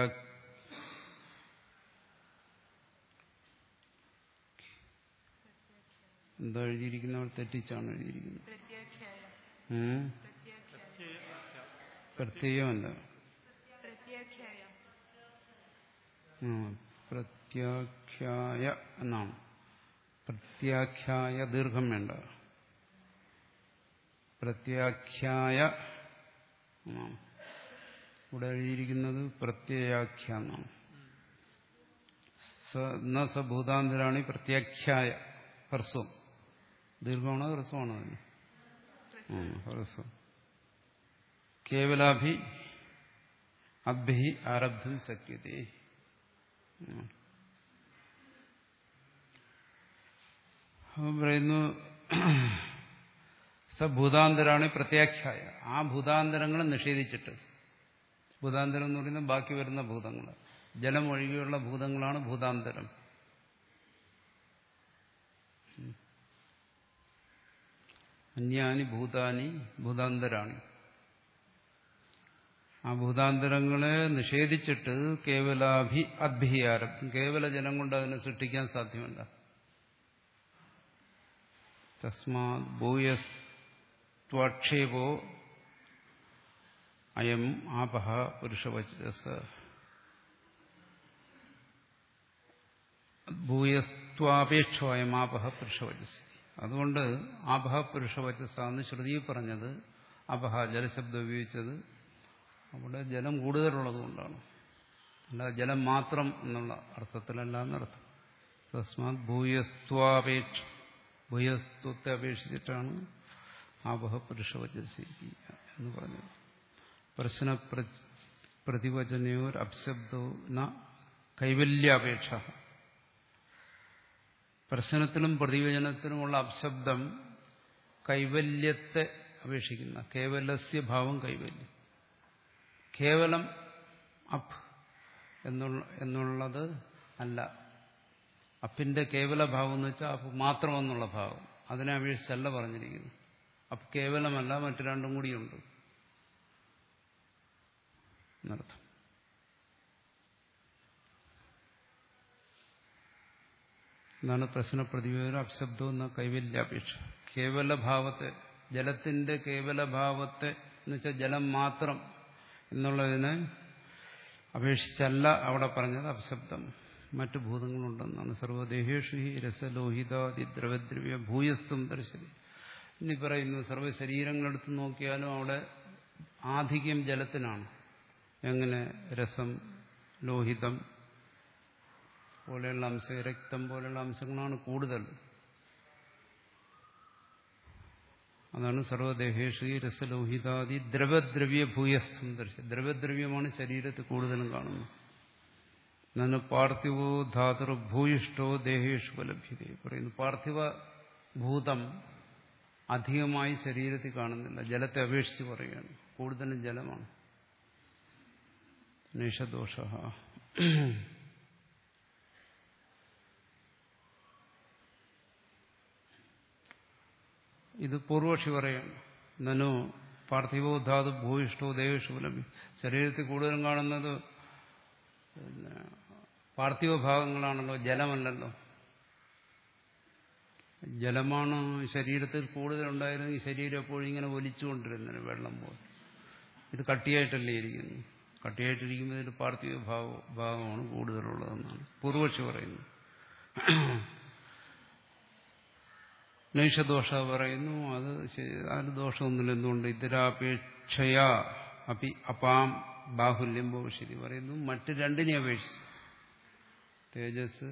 എന്താ എഴുതിയിരിക്കുന്നവർ തെറ്റിച്ചാണ് എഴുതിയിരിക്കുന്നത് പ്രത്യാഖ്യായ ഉം? പ്രത്യാഖ്യായ പ്രത്യയമല്ല പ്രത്യാഖ്യായ ആ, പ്രത്യാഖ്യായ എന്നാണ് പ്രത്യാഖ്യായ ദീർഘം വേണ്ട പ്രത്യാഖ്യായ എന്നാണ് ഇവിടെ എഴുതിയിരിക്കുന്നത് പ്രത്യയാഖ്യ എന്നാണ് സ ന സ ഭൂതാന്തരാണി പ്രത്യാഖ്യായ ഹ്രസ്വം ദീർഘമാണോ ഹ്രസ്വമാണോ അതിന് ആ, ഹ്രസ്വം കേവലാഭി അഭി ആരബ്ധം ശക്യത്തെ ഉം. അപ്പം പറയുന്നു സ ഭൂതാന്തരാണ് പ്രത്യാഖ്യായ ആ ഭൂതാന്തരങ്ങൾ നിഷേധിച്ചിട്ട് ഭൂതാന്തരം എന്ന് പറയുന്നത് ബാക്കി വരുന്ന ഭൂതങ്ങൾ ജലം ഒഴികെയുള്ള ഭൂതങ്ങളാണ് ഭൂതാന്തരം ഉം. അന്യാനി ഭൂതാനി ഭൂതാന്തരാണി ആ ഭൂതാന്തരങ്ങളെ നിഷേധിച്ചിട്ട് കേവലാഭി അദ്ഭിയാരം കേവല ജലം കൊണ്ട് അതിനെ സൃഷ്ടിക്കാൻ സാധ്യമല്ല തസ്മാത് ഭൂയസ്ത്വാക്ഷേപോ അയം ആപഹ പുരുഷവചസ് ഭൂയസ്ത്വാപേക്ഷോ അയം ആപഹ പുരുഷവചസ് അതുകൊണ്ട് ആപഹ പുരുഷവചസ്സാന്ന് ശ്രുതി പറഞ്ഞത് അപഹ ജലശബ്ദം ഉപയോഗിച്ചത് അവിടെ ജലം കൂടുതലുള്ളത് കൊണ്ടാണ് അല്ല ജലം മാത്രം എന്നുള്ള അർത്ഥത്തിലല്ല എന്നർത്ഥം തസ്മാത് ഭൂയസ്ത്വാപേക്ഷ ഭൂയസ്ത്വത്തെ അപേക്ഷിച്ചിട്ടാണ് ആപഹ പുരുഷവചസി എന്ന് പറഞ്ഞത് പ്രശ്ന പ്രതിവചനയോർ അപ്ശബ്ദോ ന കൈവല്യാപേക്ഷ പ്രശ്നത്തിലും പ്രതിവചനത്തിലുമുള്ള അപ്ശബ്ദം കൈവല്യത്തെ അപേക്ഷിക്കുന്ന കേവലസ്യ ഭാവം കൈവല്യം കേവലം അപ്പ് എന്നുള്ള എന്നുള്ളത് അല്ല അപ്പിന്റെ കേവല ഭാവം എന്ന് വെച്ചാൽ അപ്പ് മാത്രമെന്നുള്ള ഭാവം അതിനെ അപേക്ഷിച്ചല്ല പറഞ്ഞിരിക്കുന്നു അപ്പ് കേവലമല്ല മറ്റു രണ്ടും കൂടിയുണ്ട് എന്നർത്ഥം എന്നാണ് പ്രശ്ന പ്രതിവേദന അപ്ശബ്ദം എന്ന കൈവല്യാപേക്ഷ കേവലഭാവത്തെ ജലത്തിന്റെ കേവലഭാവത്തെ എന്ന് വെച്ചാൽ ജലം മാത്രം എന്നുള്ളതിനെ അപേക്ഷിച്ചല്ല അവിടെ പറഞ്ഞത് അപ്ശബ്ദം മറ്റു ഭൂതങ്ങളുണ്ടെന്നാണ് സർവദേഹേഷു ഹി രസലോഹിതാദി ദ്രവദ്രവ്യ ഭൂയസ്ത്വം ദർശനം ഇനി പറയുന്നു സർവ്വ ശരീരങ്ങളെടുത്ത് നോക്കിയാലും അവിടെ ആധിക്യം ജലത്തിനാണ് എങ്ങനെ രസം ലോഹിതം പോലെയുള്ള അംശം രക്തം പോലെയുള്ള അംശങ്ങളാണ് കൂടുതൽ അതാണ് സർവദേഹേഷു രസലോഹിതാദി ദ്രവദ്രവ്യ ഭൂയസ്ഥം ദർശനം ദ്രവദ്രവ്യമാണ് ശരീരത്തിൽ കൂടുതലും കാണുന്നത് നന്ന് പാർത്ഥിവോ ധാതുർ ഭൂയിഷ്ടോ ദേഹേഷു ലഭ്യത പറയുന്നു പാർത്ഥിവ ഭൂതം അധികമായി ശരീരത്തിൽ കാണുന്നില്ല ജലത്തെ അപേക്ഷിച്ച് പറയുകയാണ് കൂടുതലും ജലമാണ് നിഷദോഷ ഇത് പൂർവക്ഷി പറയാണ് നനു പാർത്ഥിവോ ധാതു ഭൂയിഷ്ടോ ദേവേഷു ലഭ്യം ശരീരത്തിൽ കൂടുതലും കാണുന്നത് പിന്നെ പാർത്ഥിവ ഭാഗങ്ങളാണല്ലോ ജലമല്ലല്ലോ ജലമാണ് ശരീരത്തിൽ കൂടുതലുണ്ടായിരുന്നെങ്കിൽ ശരീരം എപ്പോഴും ഇങ്ങനെ ഒലിച്ചുകൊണ്ടിരുന്നത് വെള്ളം പോലെ ഇത് കട്ടിയായിട്ടല്ലേ ഇരിക്കുന്നു കട്ടിയായിട്ടിരിക്കുമ്പോൾ ഇതിൽ പാർത്ഥിവ ഭാവ ഭാഗമാണ് കൂടുതലുള്ളതെന്നാണ് പൂർവക്ഷി പറയുന്നത് നൈഷദോഷ പറയുന്നു അത് അതിന് ദോഷമൊന്നുമില്ല എന്തുകൊണ്ട് ഇതരാപേക്ഷയാ അപ്പി അപാം ബാഹുല്യം ഭവിഷ്യതി പറയുന്നു മറ്റ് രണ്ടിനെ അപേക്ഷിച്ച് തേജസ്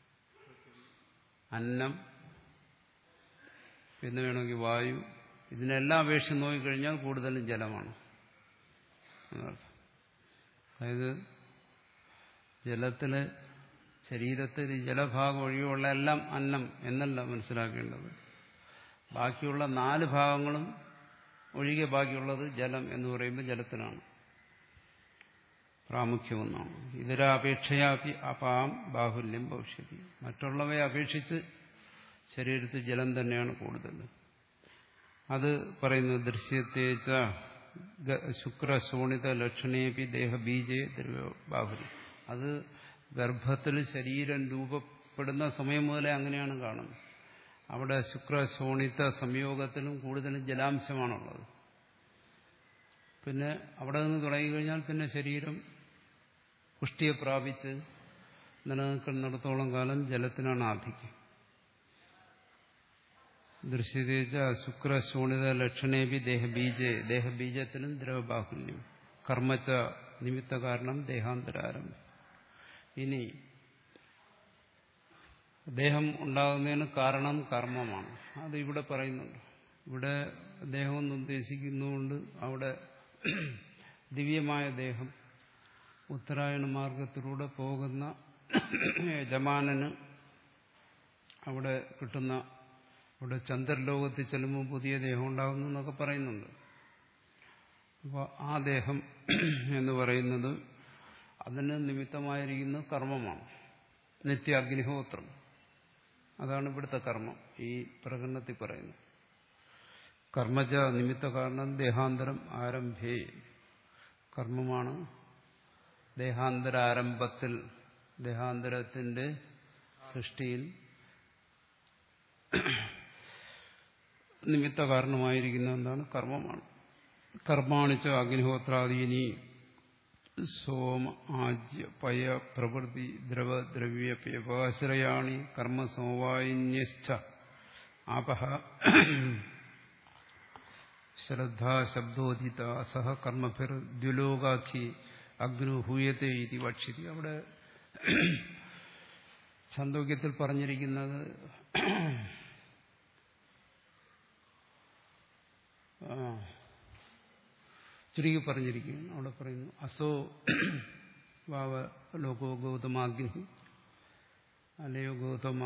അന്നം പിന്നെ വേണമെങ്കിൽ വായു ഇതിനെല്ലാം അപേക്ഷിച്ച് നോക്കിക്കഴിഞ്ഞാൽ കൂടുതലും ജലമാണ് എന്നർത്ഥം അതായത് ജലത്തില് ശരീരത്തിൽ ജലഭാഗം ഒഴികെയുള്ള എല്ലാം അന്നം എന്നല്ല മനസ്സിലാക്കേണ്ടത് ബാക്കിയുള്ള നാല് ഭാഗങ്ങളും ഒഴികെ ബാക്കിയുള്ളത് ജലം എന്ന് പറയുമ്പോൾ ജലത്തിനാണ് പ്രാമുഖ്യമെന്നാണ് ഇതരാപേക്ഷയാപി അപാം ബാഹുല്യം ഭവിഷ്യതി മറ്റുള്ളവയെ അപേക്ഷിച്ച് ശരീരത്തിൽ ജലം തന്നെയാണ് കൂടുതൽ അത് പറയുന്നത് ദൃശ്യത്തേച്ച ശുക്രശോണിത ലക്ഷണേപി ദേഹബീജേ ദ്രവ്യബാഹുല്യം അത് ഗർഭത്തിൽ ശരീരം രൂപപ്പെടുന്ന സമയം മുതലേ അങ്ങനെയാണ് കാണുന്നത് അവിടെ ശുക്രശോണിത സംയോഗത്തിലും കൂടുതലും ജലാംശമാണുള്ളത് പിന്നെ അവിടെ നിന്ന് തുടങ്ങിക്കഴിഞ്ഞാൽ പിന്നെ ശരീരം പുഷ്ടിയെ പ്രാപിച്ച് നിലനിൽക്കുന്നിടത്തോളം കാലം ജലത്തിനാണ് ആധിക്യം ദൃശ്യതേജ ശുക്രശോണിത ലക്ഷണേപി ദേഹബീജെ ദേഹബീജത്തിനും ദ്രവബാഹുല്യം കർമ്മച്ച നിമിത്ത കാരണം ദേഹാന്തരാരംഭം ഇനി ദേഹം ഉണ്ടാകുന്നതിന് കാരണം കർമ്മമാണ് അത് ഇവിടെ പറയുന്നുണ്ട് ഇവിടെ ദേഹം എന്ന് ഉദ്ദേശിക്കുന്നുകൊണ്ട് അവിടെ ദിവ്യമായ ദേഹം ഉത്തരായണ മാർഗത്തിലൂടെ പോകുന്ന യജമാനന് അവിടെ കിട്ടുന്ന അവിടെ ചന്ദ്രലോകത്തിൽ ചെല്ലുമ്പോൾ പുതിയ ദേഹം ഉണ്ടാകുന്നു എന്നൊക്കെ പറയുന്നുണ്ട് അപ്പോൾ ആ ദേഹം എന്ന് പറയുന്നത് അതിന് നിമിത്തമായിരിക്കുന്ന കർമ്മമാണ് നിത്യ അഗ്നിഹോത്രം അതാണ് ഇവിടുത്തെ കർമ്മം ഈ പ്രകടനത്തിൽ പറയുന്നത് കർമ്മജ നിമിത്ത കാരണം ദേഹാന്തരം ആരംഭേ കർമ്മമാണ് ദേഹാന്തര ആരംഭത്തിൽ ദേഹാന്തരത്തിന്റെ സൃഷ്ടിയിൽ നിമിത്ത കാരണമായിരിക്കുന്ന എന്താണ് കർമ്മമാണ് കർമാണിച്ച അഗ്നിഹോത്രാദീനി സോമ ആജ്യ പയ പ്രവൃത്തി ദ്രവദ്രവ്യ വ്യപാശ്രയാണി കർമ്മസമവായിന്യശ്ച ആപഹ ശ്രദ്ധാ ശബ്ദോദിത സഹ കർമ്മഭിർ ദ്വിലോകാഖി അഗ്നു ഹൂയത്തെ ഇതി വക്ഷ്യതി അവിടെ ഛാന്തോക്യത്തിൽ പറഞ്ഞിരിക്കുന്നത് ആ, ചുരുക്കി പറഞ്ഞിരിക്കുകയാണ് അവിടെ പറയുന്നു അസോ വാവ ലോകോ ഗൗതമാഗ്നി അല്ലയോ ഗൗതമ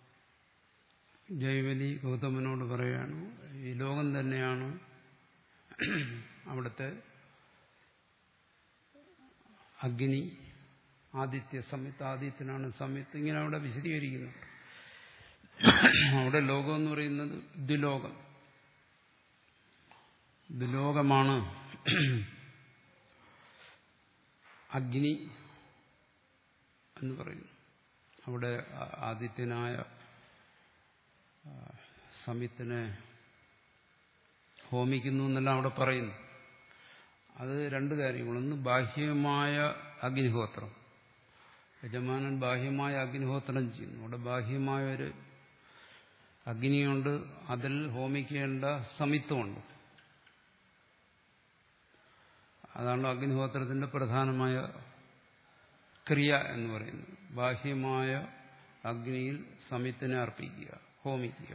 ജൈവലി ഗൗതമനോട് പറയാണ് ഈ ലോകം തന്നെയാണ് അവിടുത്തെ അഗ്നി ആദിത്യ സംയുക്ത ആദിത്യനാണ് സംയുക്ത ഇങ്ങനെ അവിടെ വിശദീകരിക്കുന്നു അവിടെ ലോകം എന്ന് പറയുന്നത് ദ്വിലോകം ദ്വിലോകമാണ് അഗ്നി എന്ന് പറയുന്നു അവിടെ ആ- ആദിത്യനായ ആ, സമിത്തിനെ ഹോമിക്കുന്നു എന്നെല്ലാം അവിടെ പറയുന്നു അത് രണ്ട് കാര്യങ്ങൾ ഒന്ന് ബാഹ്യമായ അഗ്നിഹോത്രം യജമാനൻ ബാഹ്യമായ അഗ്നിഹോത്രം ചെയ്യുന്നു അവിടെ ബാഹ്യമായ ഒരു അഗ്നിയുണ്ട് അതിൽ ഹോമിക്കേണ്ട സമിത്വമുണ്ട് അതാണ് അഗ്നിഹോത്രത്തിന്റെ പ്രധാനമായ ക്രിയ എന്ന് പറയുന്നത് ബാഹ്യമായ അഗ്നിയിൽ സമിത്തിനെ അർപ്പിക്കുക ഹോമിക്കുക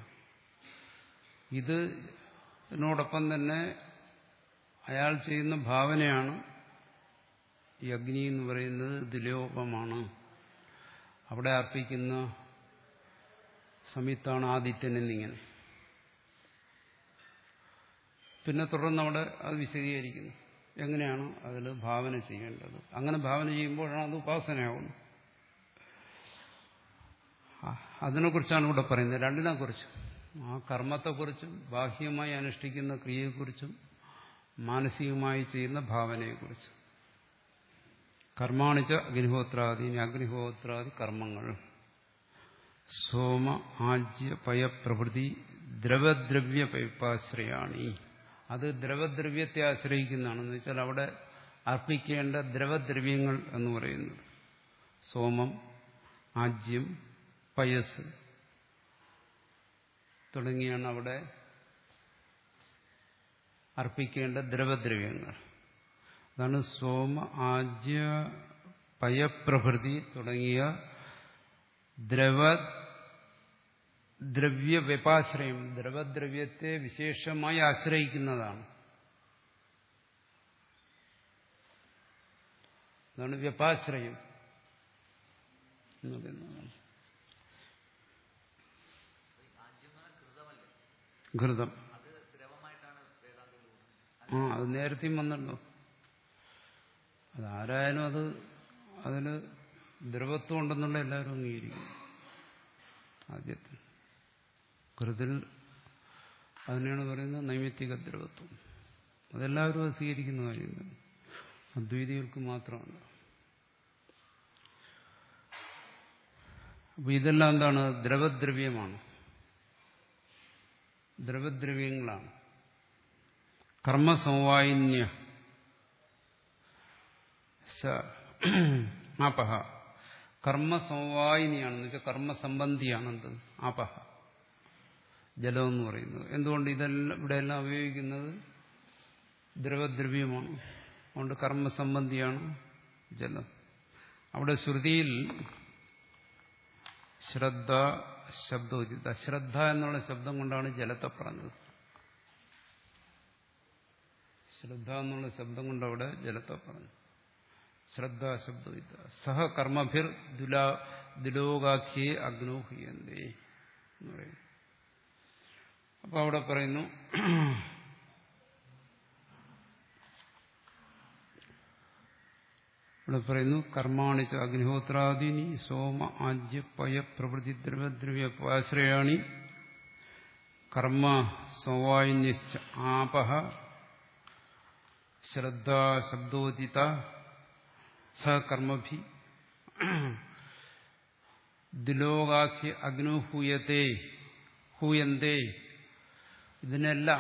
ഇതിനോടൊപ്പം തന്നെ അയാൾ ചെയ്യുന്ന ഭാവനയാണ് ഈ അഗ്നി എന്ന് പറയുന്നത് ദിലോപമാണ് അവിടെ അർപ്പിക്കുന്ന സംയുക്താണ് ആദിത്യൻ എന്നിങ്ങനെ പിന്നെ തുടർന്ന് അവിടെ അത് വിശദീകരിക്കുന്നു എങ്ങനെയാണ് അതിൽ ഭാവന ചെയ്യേണ്ടത് അങ്ങനെ ഭാവന ചെയ്യുമ്പോഴാണ് അത് ഉപാസനയാവുന്നത് ആ, അതിനെക്കുറിച്ചാണ് ഇവിടെ പറയുന്നത് രണ്ടിനെക്കുറിച്ചും ആ കർമ്മത്തെക്കുറിച്ചും ബാഹ്യമായി അനുഷ്ഠിക്കുന്ന ക്രിയയെക്കുറിച്ചും മാനസികമായി ചെയ്യുന്ന ഭാവനയെക്കുറിച്ചും കർമാണിച്ച അഗ്നിഹോത്രാദി ഇനി അഗ്നിഹോത്രാദി കർമ്മങ്ങൾ സോമ ആജ്യ പയ പ്രഭൃതി ദ്രവദ്രവ്യ പൈപ്പാശ്രയാണി അത് ദ്രവദ്രവ്യത്തെ ആശ്രയിക്കുന്നതാണെന്ന് വെച്ചാൽ അവിടെ അർപ്പിക്കേണ്ട ദ്രവദ്രവ്യങ്ങൾ എന്ന് പറയുന്നത് സോമം ആജ്യം പയസ് തുടങ്ങിയാണ് അവിടെ അർപ്പിക്കേണ്ട ദ്രവദ്രവ്യങ്ങൾ അതാണ് സോമ ആജ്യ പയപ്രഭൃതി തുടങ്ങിയ ദ്രവ ദ്രവ്യ വ്യപാശ്രയം ദ്രവദ്രവ്യത്തെ വിശേഷമായി ആശ്രയിക്കുന്നതാണ് അതാണ് വ്യപാശ്രയം എന്ന് പറയുന്നതാണ് ഘൃതം ആ അത് നേരത്തെയും വന്നല്ലോ അതാരായാലും അത് അതിന് ദ്രവത്വം ഉണ്ടെന്നുള്ള എല്ലാവരും അംഗീകരിക്കും ആദ്യത്തിൽ ഘൃതിൽ അതിനെയാണ് പറയുന്നത് നൈമിത്തിക ദ്രവത്വം അതെല്ലാവരും അത് സ്വീകരിക്കുന്ന കാര്യം തന്നെ അദ്വൈതികൾക്ക് മാത്രമാണ് അപ്പൊ ഇതെല്ലാം എന്താണ് ദ്രവദ്രവ്യമാണ് ദ്രവദ്രവ്യങ്ങളാണ് കർമ്മസമവായിന്യ ആപഹ കർമ്മസമവായിനിയാണെന്ന് വെച്ചാൽ കർമ്മസംബന്ധിയാണെന്ത് ആപഹ ജലം എന്ന് പറയുന്നത് എന്തുകൊണ്ട് ഇതെല്ലാം ഇവിടെയെല്ലാം ഉപയോഗിക്കുന്നത് ദ്രവദ്രവ്യമാണ് അതുകൊണ്ട് കർമ്മസംബന്ധിയാണ് ജലം അവിടെ ശ്രുതിയിൽ ശ്രദ്ധ ശബ്ദോചിത ശ്രദ്ധ എന്നുള്ള ശബ്ദം കൊണ്ടാണ് ജലത്തെ പറഞ്ഞത് ശ്രദ്ധ എന്നുള്ള ശബ്ദം കൊണ്ട് അവിടെ ജലത്തെ പറഞ്ഞു ശ്രദ്ധ ശബ്ദോചിത സഹ കർമ്മഭിർ ദുലാ ദുലോകാഖ്യേ അഗ്നോഹ്യന്തേ എന്ന് പറയുന്നു അപ്പൊ അവിടെ പറയുന്നു ഇവിടെ പറയുന്നു കർമാണിച്ച അഗ്നിഹോത്രാദീനി സോമ ആജ്യ പയ പ്രവൃത്തി ദ്രവദ്രവ്യപാശ്രയാണി കർമ്മ സോവായിന്യശ്ച ആപഹ ശ്രദ്ധ ശബ്ദോദിത സകർമ്മഭി ദിലോകാഖ്യ അഗ്നുഹൂയത്തെ ഹൂയന്തേ ഇതിനെല്ലാം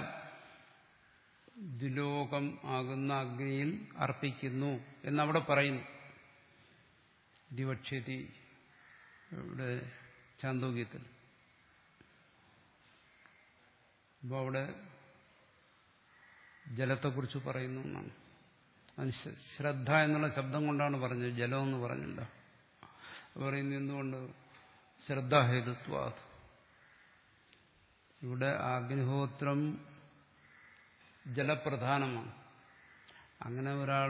ദുലോകം ആകുന്ന അഗ്നിയിൽ അർപ്പിക്കുന്നു എന്നവിടെ പറയുന്നു ദിവക്ഷ്യതി ഇവിടെ ചാന്തോക്യത്തിൽ അപ്പോൾ അവിടെ ജലത്തെക്കുറിച്ച് പറയുന്നു എന്നാണ് അതിന് ശ്ര- ശ്രദ്ധ എന്നുള്ള ശബ്ദം കൊണ്ടാണ് പറഞ്ഞത് ജലം എന്ന് പറഞ്ഞില്ല പറയുന്നത് എന്തുകൊണ്ട് ശ്രദ്ധാഹേതുത്വ ഇവിടെ അഗ്നിഹോത്രം ജലപ്രധാനമാണ് അങ്ങനെ ഒരാൾ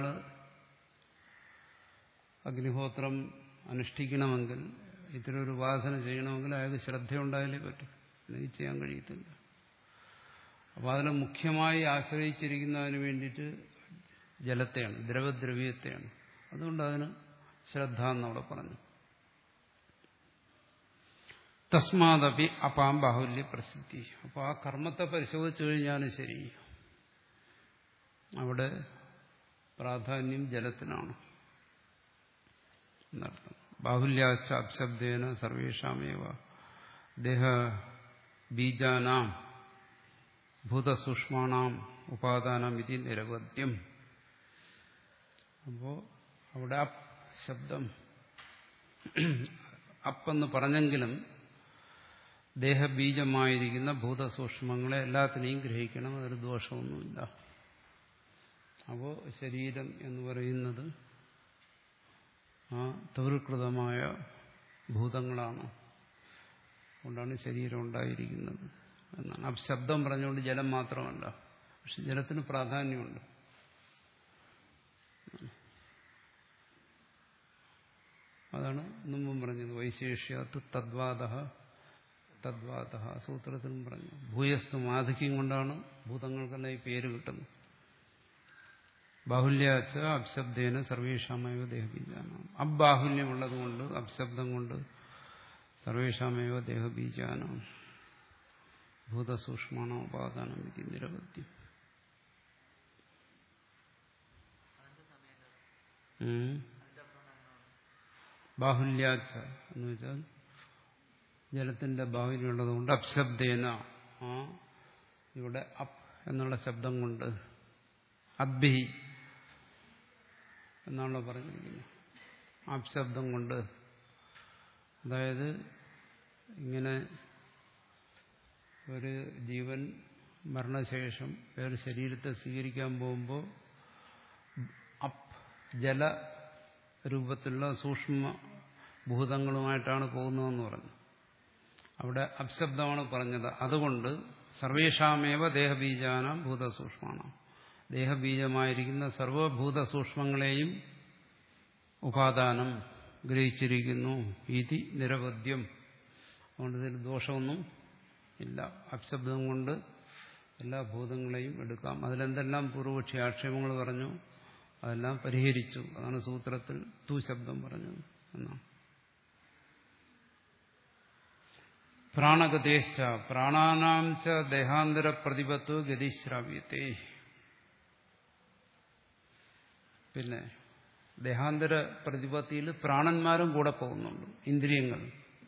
അഗ്നിഹോത്രം അനുഷ്ഠിക്കണമെങ്കിൽ ഇത്തരം ഒരു ഉപാസന ചെയ്യണമെങ്കിൽ അയാൾക്ക് ശ്രദ്ധയുണ്ടായാലേ പറ്റും അല്ലെങ്കിൽ ചെയ്യാൻ കഴിയത്തില്ല അപ്പോൾ അതിനെ മുഖ്യമായി ആശ്രയിച്ചിരിക്കുന്നതിന് വേണ്ടിയിട്ട് ജലത്തെയാണ് ദ്രവദ്രവ്യത്തെയാണ് അതുകൊണ്ട് അതിന് ശ്രദ്ധ എന്നവിടെ പറഞ്ഞു തസ്മാദപി അപാം ബാഹുല്യ പ്രസിദ്ധി അപ്പോൾ ആ കർമ്മത്തെ പരിശോധിച്ചു കഴിഞ്ഞാലും ശരി അവിടെ പ്രാധാന്യം ജലത്തിനാണ് എന്നർത്ഥം ബാഹുല്യാച്ച അപ്ശബ്ദേന സർവേഷാമേവ ദേഹ ബീജാനാം ഭൂതസൂക്ഷ്മാണാം ഉപാദാനം ഇതി നിരവധ്യം അപ്പോൾ അവിടെ അപ്പ് ശബ്ദം അപ്പെന്ന് പറഞ്ഞെങ്കിലും ദേഹബീജമായിരിക്കുന്ന ഭൂതസൂക്ഷ്മങ്ങളെ എല്ലാത്തിനെയും ഗ്രഹിക്കണം അതൊരു ദോഷമൊന്നുമില്ല അപ്പോൾ ശരീരം എന്ന് പറയുന്നത് ആ തൗർകൃതമായ ഭൂതങ്ങളാണ് കൊണ്ടാണ് ശരീരം ഉണ്ടായിരിക്കുന്നത് എന്നാണ് അപ്ശബ്ദം പറഞ്ഞുകൊണ്ട് ജലം മാത്രമല്ല പക്ഷെ ജലത്തിന് പ്രാധാന്യമുണ്ട് അതാണ് മുമ്പും പറഞ്ഞത് വൈശേഷ്യാത്ത് തദ്വാദ തദ്വാദ സൂത്രത്തിലും പറഞ്ഞു ഭൂയസ്തു മാധിക്യം കൊണ്ടാണ് ഭൂതങ്ങൾക്കെല്ലാം ഈ പേര് കിട്ടുന്നത് ബാഹുല്യാച്ച അപ്ശബ്ദേന സർവേഷാമയോ ദേഹബീജാനാണ് അബാഹുല്യമുള്ളത് കൊണ്ട് അപ്ശബ്ദം കൊണ്ട് സർവേഷാമയോ ദേഹബീജാനാണ് ഭൂതസൂക്ഷ്മാണ ഉപാദാനം ഇത് നിരവധ്യം ഉം. ബാഹുല്യാച്ച എന്ന് വെച്ചാൽ ജലത്തിന്റെ ബാഹുല്യമുള്ളത് കൊണ്ട് അപ്ശബ്ദേന ആ ഇവിടെ അപ് എന്നുള്ള ശബ്ദം കൊണ്ട് അബ്ബി എന്നാണല്ലോ പറഞ്ഞിരിക്കുന്നത് അപ്ശബ്ദം കൊണ്ട് അതായത് ഇങ്ങനെ ഒരു ജീവൻ മരണശേഷം വേറെ ശരീരത്തെ സ്വീകരിക്കാൻ പോകുമ്പോൾ അപ്പ് ജല രൂപത്തിലുള്ള സൂക്ഷ്മ ഭൂതങ്ങളുമായിട്ടാണ് പോകുന്നതെന്ന് പറഞ്ഞു അവിടെ അപ്ശബ്ദമാണ് പറഞ്ഞത് അതുകൊണ്ട് സർവേഷാമേവ ദേഹബീജാനാം ഭൂതസൂക്ഷ്മാണ് ദേഹബീജമായിരിക്കുന്ന സർവഭൂതസൂക്ഷ്മങ്ങളെയും ഉപാദാനം ഗ്രഹിച്ചിരിക്കുന്നു ഇതി നിരവധ്യം അതുകൊണ്ട് ഇതിൽ ദോഷമൊന്നും ഇല്ല അപ്ശബ്ദം കൊണ്ട് എല്ലാ ഭൂതങ്ങളെയും എടുക്കാം അതിലെന്തെല്ലാം പൂർവപക്ഷി ആക്ഷേപങ്ങൾ പറഞ്ഞു അതെല്ലാം പരിഹരിച്ചു അതാണ് സൂത്രത്തിൽ തു ശബ്ദം പറഞ്ഞത് എന്നാണ് പ്രാണഗതേശ്ച പ്രാണാനാം ച ദേഹാന്തര പ്രതിപത്വ ഗതിശ്രാവ്യത്തെ പിന്നെ ദേഹാന്തര പ്രതിപത്തിയിൽ പ്രാണന്മാരും കൂടെ പോകുന്നുണ്ട് ഇന്ദ്രിയങ്ങൾ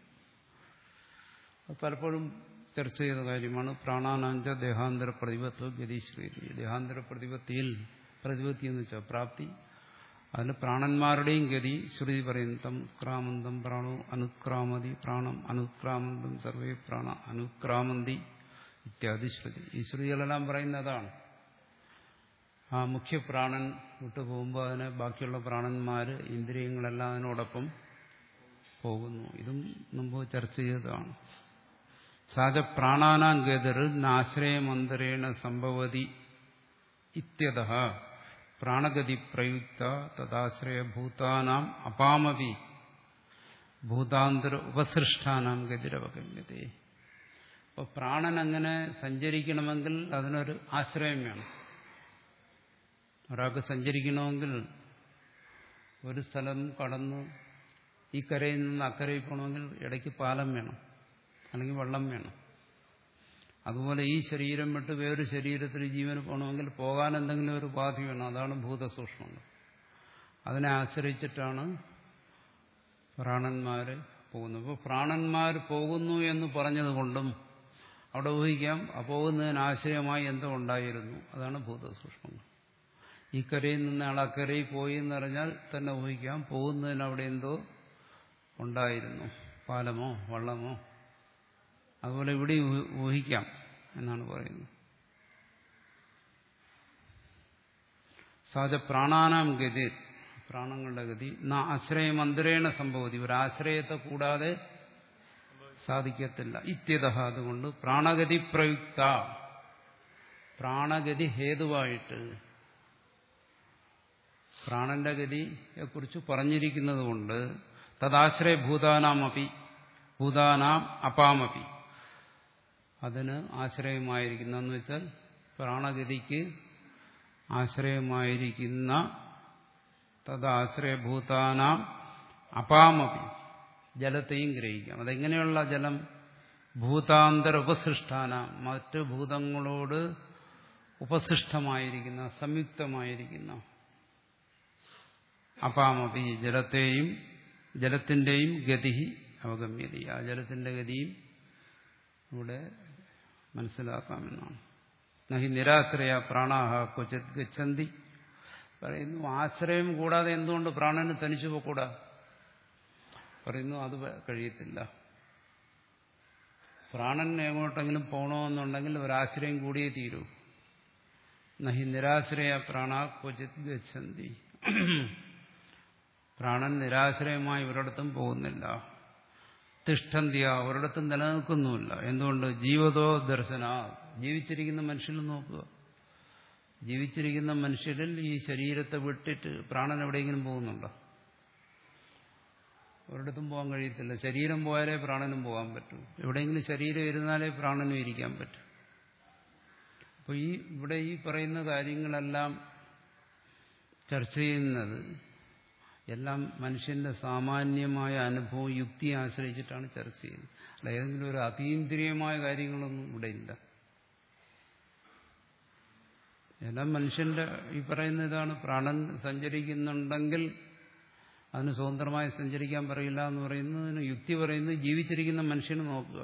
അത് പലപ്പോഴും ചർച്ച ചെയ്ത കാര്യമാണ് പ്രാണാനാഞ്ച ദേഹാന്തര പ്രതിപത്വ ഗതിശ്രീതി ദേഹാന്തര പ്രതിപത്തിയിൽ പ്രതിപത്തി എന്ന് വെച്ചാൽ പ്രാപ്തി അതിൽ പ്രാണന്മാരുടെയും ഗതി ശ്രുതി പറയുന്നു തം ക്രാമന്തം പ്രാണോ അനുക്രാമതി പ്രാണം അനുക്രാമന്തം സർവേ പ്രാണ അനുക്രാമന്തി ഇത്യാദി ശ്രുതി ഈ ശ്രുതികളെല്ലാം പറയുന്ന അതാണ് ആ മുഖ്യ പ്രാണൻ വിട്ടു പോകുമ്പോൾ അതിന് ബാക്കിയുള്ള പ്രാണന്മാർ ഇന്ദ്രിയങ്ങളെല്ലാം അതിനോടൊപ്പം പോകുന്നു ഇതും മുമ്പ് ചർച്ച ചെയ്തതാണ് സാധ പ്രാണാനാം ഗതിർ നാശ്രയമന്തരേണ സംഭവതി ഇത്യത പ്രാണഗതി പ്രയുക്ത തദാശ്രയഭൂതാനാം അപാമവി ഭൂതാന്തര ഉപസൃഷ്ടാനാം ഗതിരവഗമ്യതേ അപ്പോൾ പ്രാണൻ അങ്ങനെ സഞ്ചരിക്കണമെങ്കിൽ അതിനൊരു ആശ്രയം വേണം ഒരാൾക്ക് സഞ്ചരിക്കണമെങ്കിൽ ഒരു സ്ഥലം കടന്ന് ഈ കരയിൽ നിന്ന് അക്കരയിൽ പോകണമെങ്കിൽ ഇടയ്ക്ക് പാലം വേണം അല്ലെങ്കിൽ വെള്ളം വേണം അതുപോലെ ഈ ശരീരം വിട്ട് വേറൊരു ശരീരത്തിൽ ജീവന് പോകണമെങ്കിൽ പോകാൻ എന്തെങ്കിലും ഒരു ഉപാധി വേണം അതാണ് ഭൂതസൂക്ഷ്മങ്ങൾ അതിനെ ആശ്രയിച്ചിട്ടാണ് പ്രാണന്മാർ പോകുന്നത് അപ്പോൾ പ്രാണന്മാർ പോകുന്നു എന്ന് പറഞ്ഞതുകൊണ്ടും അവിടെ ഊഹിക്കാം ആ പോകുന്നതിന് ആശയമായി എന്തോ ഉണ്ടായിരുന്നു അതാണ് ഭൂതസൂക്ഷ്മങ്ങൾ ഈ കരയിൽ നിന്ന് ആൾ അക്കരയിൽ പോയി എന്നറിഞ്ഞാൽ തന്നെ ഊഹിക്കാം പോകുന്നതിന് അവിടെ എന്തോ ഉണ്ടായിരുന്നു പാലമോ വള്ളമോ അതുപോലെ ഇവിടെ ഊഹിക്കാം എന്നാണ് പറയുന്നത് സഹജ പ്രാണാനാം ഗതി പ്രാണങ്ങളുടെ ഗതി ന ആശ്രയമന്ത്രേണ സംഭവതി ഒരു ആശ്രയത്തെ കൂടാതെ സാധിക്കത്തില്ല ഇത്യത അതുകൊണ്ട് പ്രാണഗതി പ്രയുക്ത പ്രാണഗതി ഹേതുവായിട്ട് പ്രാണന്റെ ഗതിയെക്കുറിച്ച് പറഞ്ഞിരിക്കുന്നത് കൊണ്ട് തദാശ്രയ ഭൂതാനാമപി ഭൂതാനാം അപാമപി അതിന് ആശ്രയമായിരിക്കുന്ന എന്ന് വെച്ചാൽ പ്രാണഗതിക്ക് ആശ്രയമായിരിക്കുന്ന തദാശ്രയഭൂതാനാം അപാമപി ജലത്തെയും ഗ്രഹിക്കാം അതെങ്ങനെയുള്ള ജലം ഭൂതാന്തര ഉപസൃഷ്ടാന മറ്റ് ഭൂതങ്ങളോട് ഉപസൃഷ്ടമായിരിക്കുന്ന സംയുക്തമായിരിക്കുന്ന അപാമപി ജലത്തെയും ജലത്തിന്റെയും ഗതി അവഗമ്യത ആ ജലത്തിന്റെ ഗതിയും ഇവിടെ മനസ്സിലാക്കാമെന്നാണ് നഹി നിരാശ്രയ പ്രാണാഹ ക്വചിത് ഗച്ഛന്തി പറയുന്നു ആശ്രയം കൂടാതെ എന്തുകൊണ്ട് പ്രാണന് തനിച്ചു പോക്കൂടാ പറയുന്നു അത് കഴിയത്തില്ല പ്രാണൻ എങ്ങോട്ടെങ്കിലും പോകണമെന്നുണ്ടെങ്കിൽ ഒരാശ്രയം കൂടിയേ തീരൂ നഹി നിരാശ്രയ പ്രാണ ക്വചിത് ഗച്ഛന്തി പ്രാണൻ നിരാശ്രയമായി ഒരിടത്തും പോകുന്നില്ല തിഷ്ഠന്തിയ ഒരിടത്തും നിലനിൽക്കുന്നുമില്ല എന്തുകൊണ്ട് ജീവതോ ദർശന ജീവിച്ചിരിക്കുന്ന മനുഷ്യരിൽ നോക്കുക ജീവിച്ചിരിക്കുന്ന മനുഷ്യരിൽ ഈ ശരീരത്തെ വിട്ടിട്ട് പ്രാണൻ എവിടെയെങ്കിലും പോകുന്നുണ്ടോ ഒരിടത്തും പോകാൻ കഴിയത്തില്ല ശരീരം പോയാലേ പ്രാണനും പോകാൻ പറ്റൂ എവിടെയെങ്കിലും ശരീരം ഇരുന്നാലേ പ്രാണനും ഇരിക്കാൻ പറ്റൂ അപ്പോൾ ഈ ഇവിടെ ഈ പറയുന്ന കാര്യങ്ങളെല്ലാം ചർച്ച ചെയ്യുന്നത് എല്ലാം മനുഷ്യന്റെ സാമാന്യമായ അനുഭവം യുക്തിയെ ആശ്രയിച്ചിട്ടാണ് ചർച്ച ചെയ്യുന്നത് അല്ല ഏതെങ്കിലും ഒരു അതീന്ദ്രിയമായ കാര്യങ്ങളൊന്നും ഇവിടെ ഇല്ല എല്ലാം മനുഷ്യന്റെ ഈ പറയുന്ന ഇതാണ് പ്രാണൻ സഞ്ചരിക്കുന്നുണ്ടെങ്കിൽ അതിന് സ്വതന്ത്രമായി സഞ്ചരിക്കാൻ പറയില്ല എന്ന് പറയുന്നതിന് യുക്തി പറയുന്നത് ജീവിച്ചിരിക്കുന്ന മനുഷ്യനെ നോക്കുക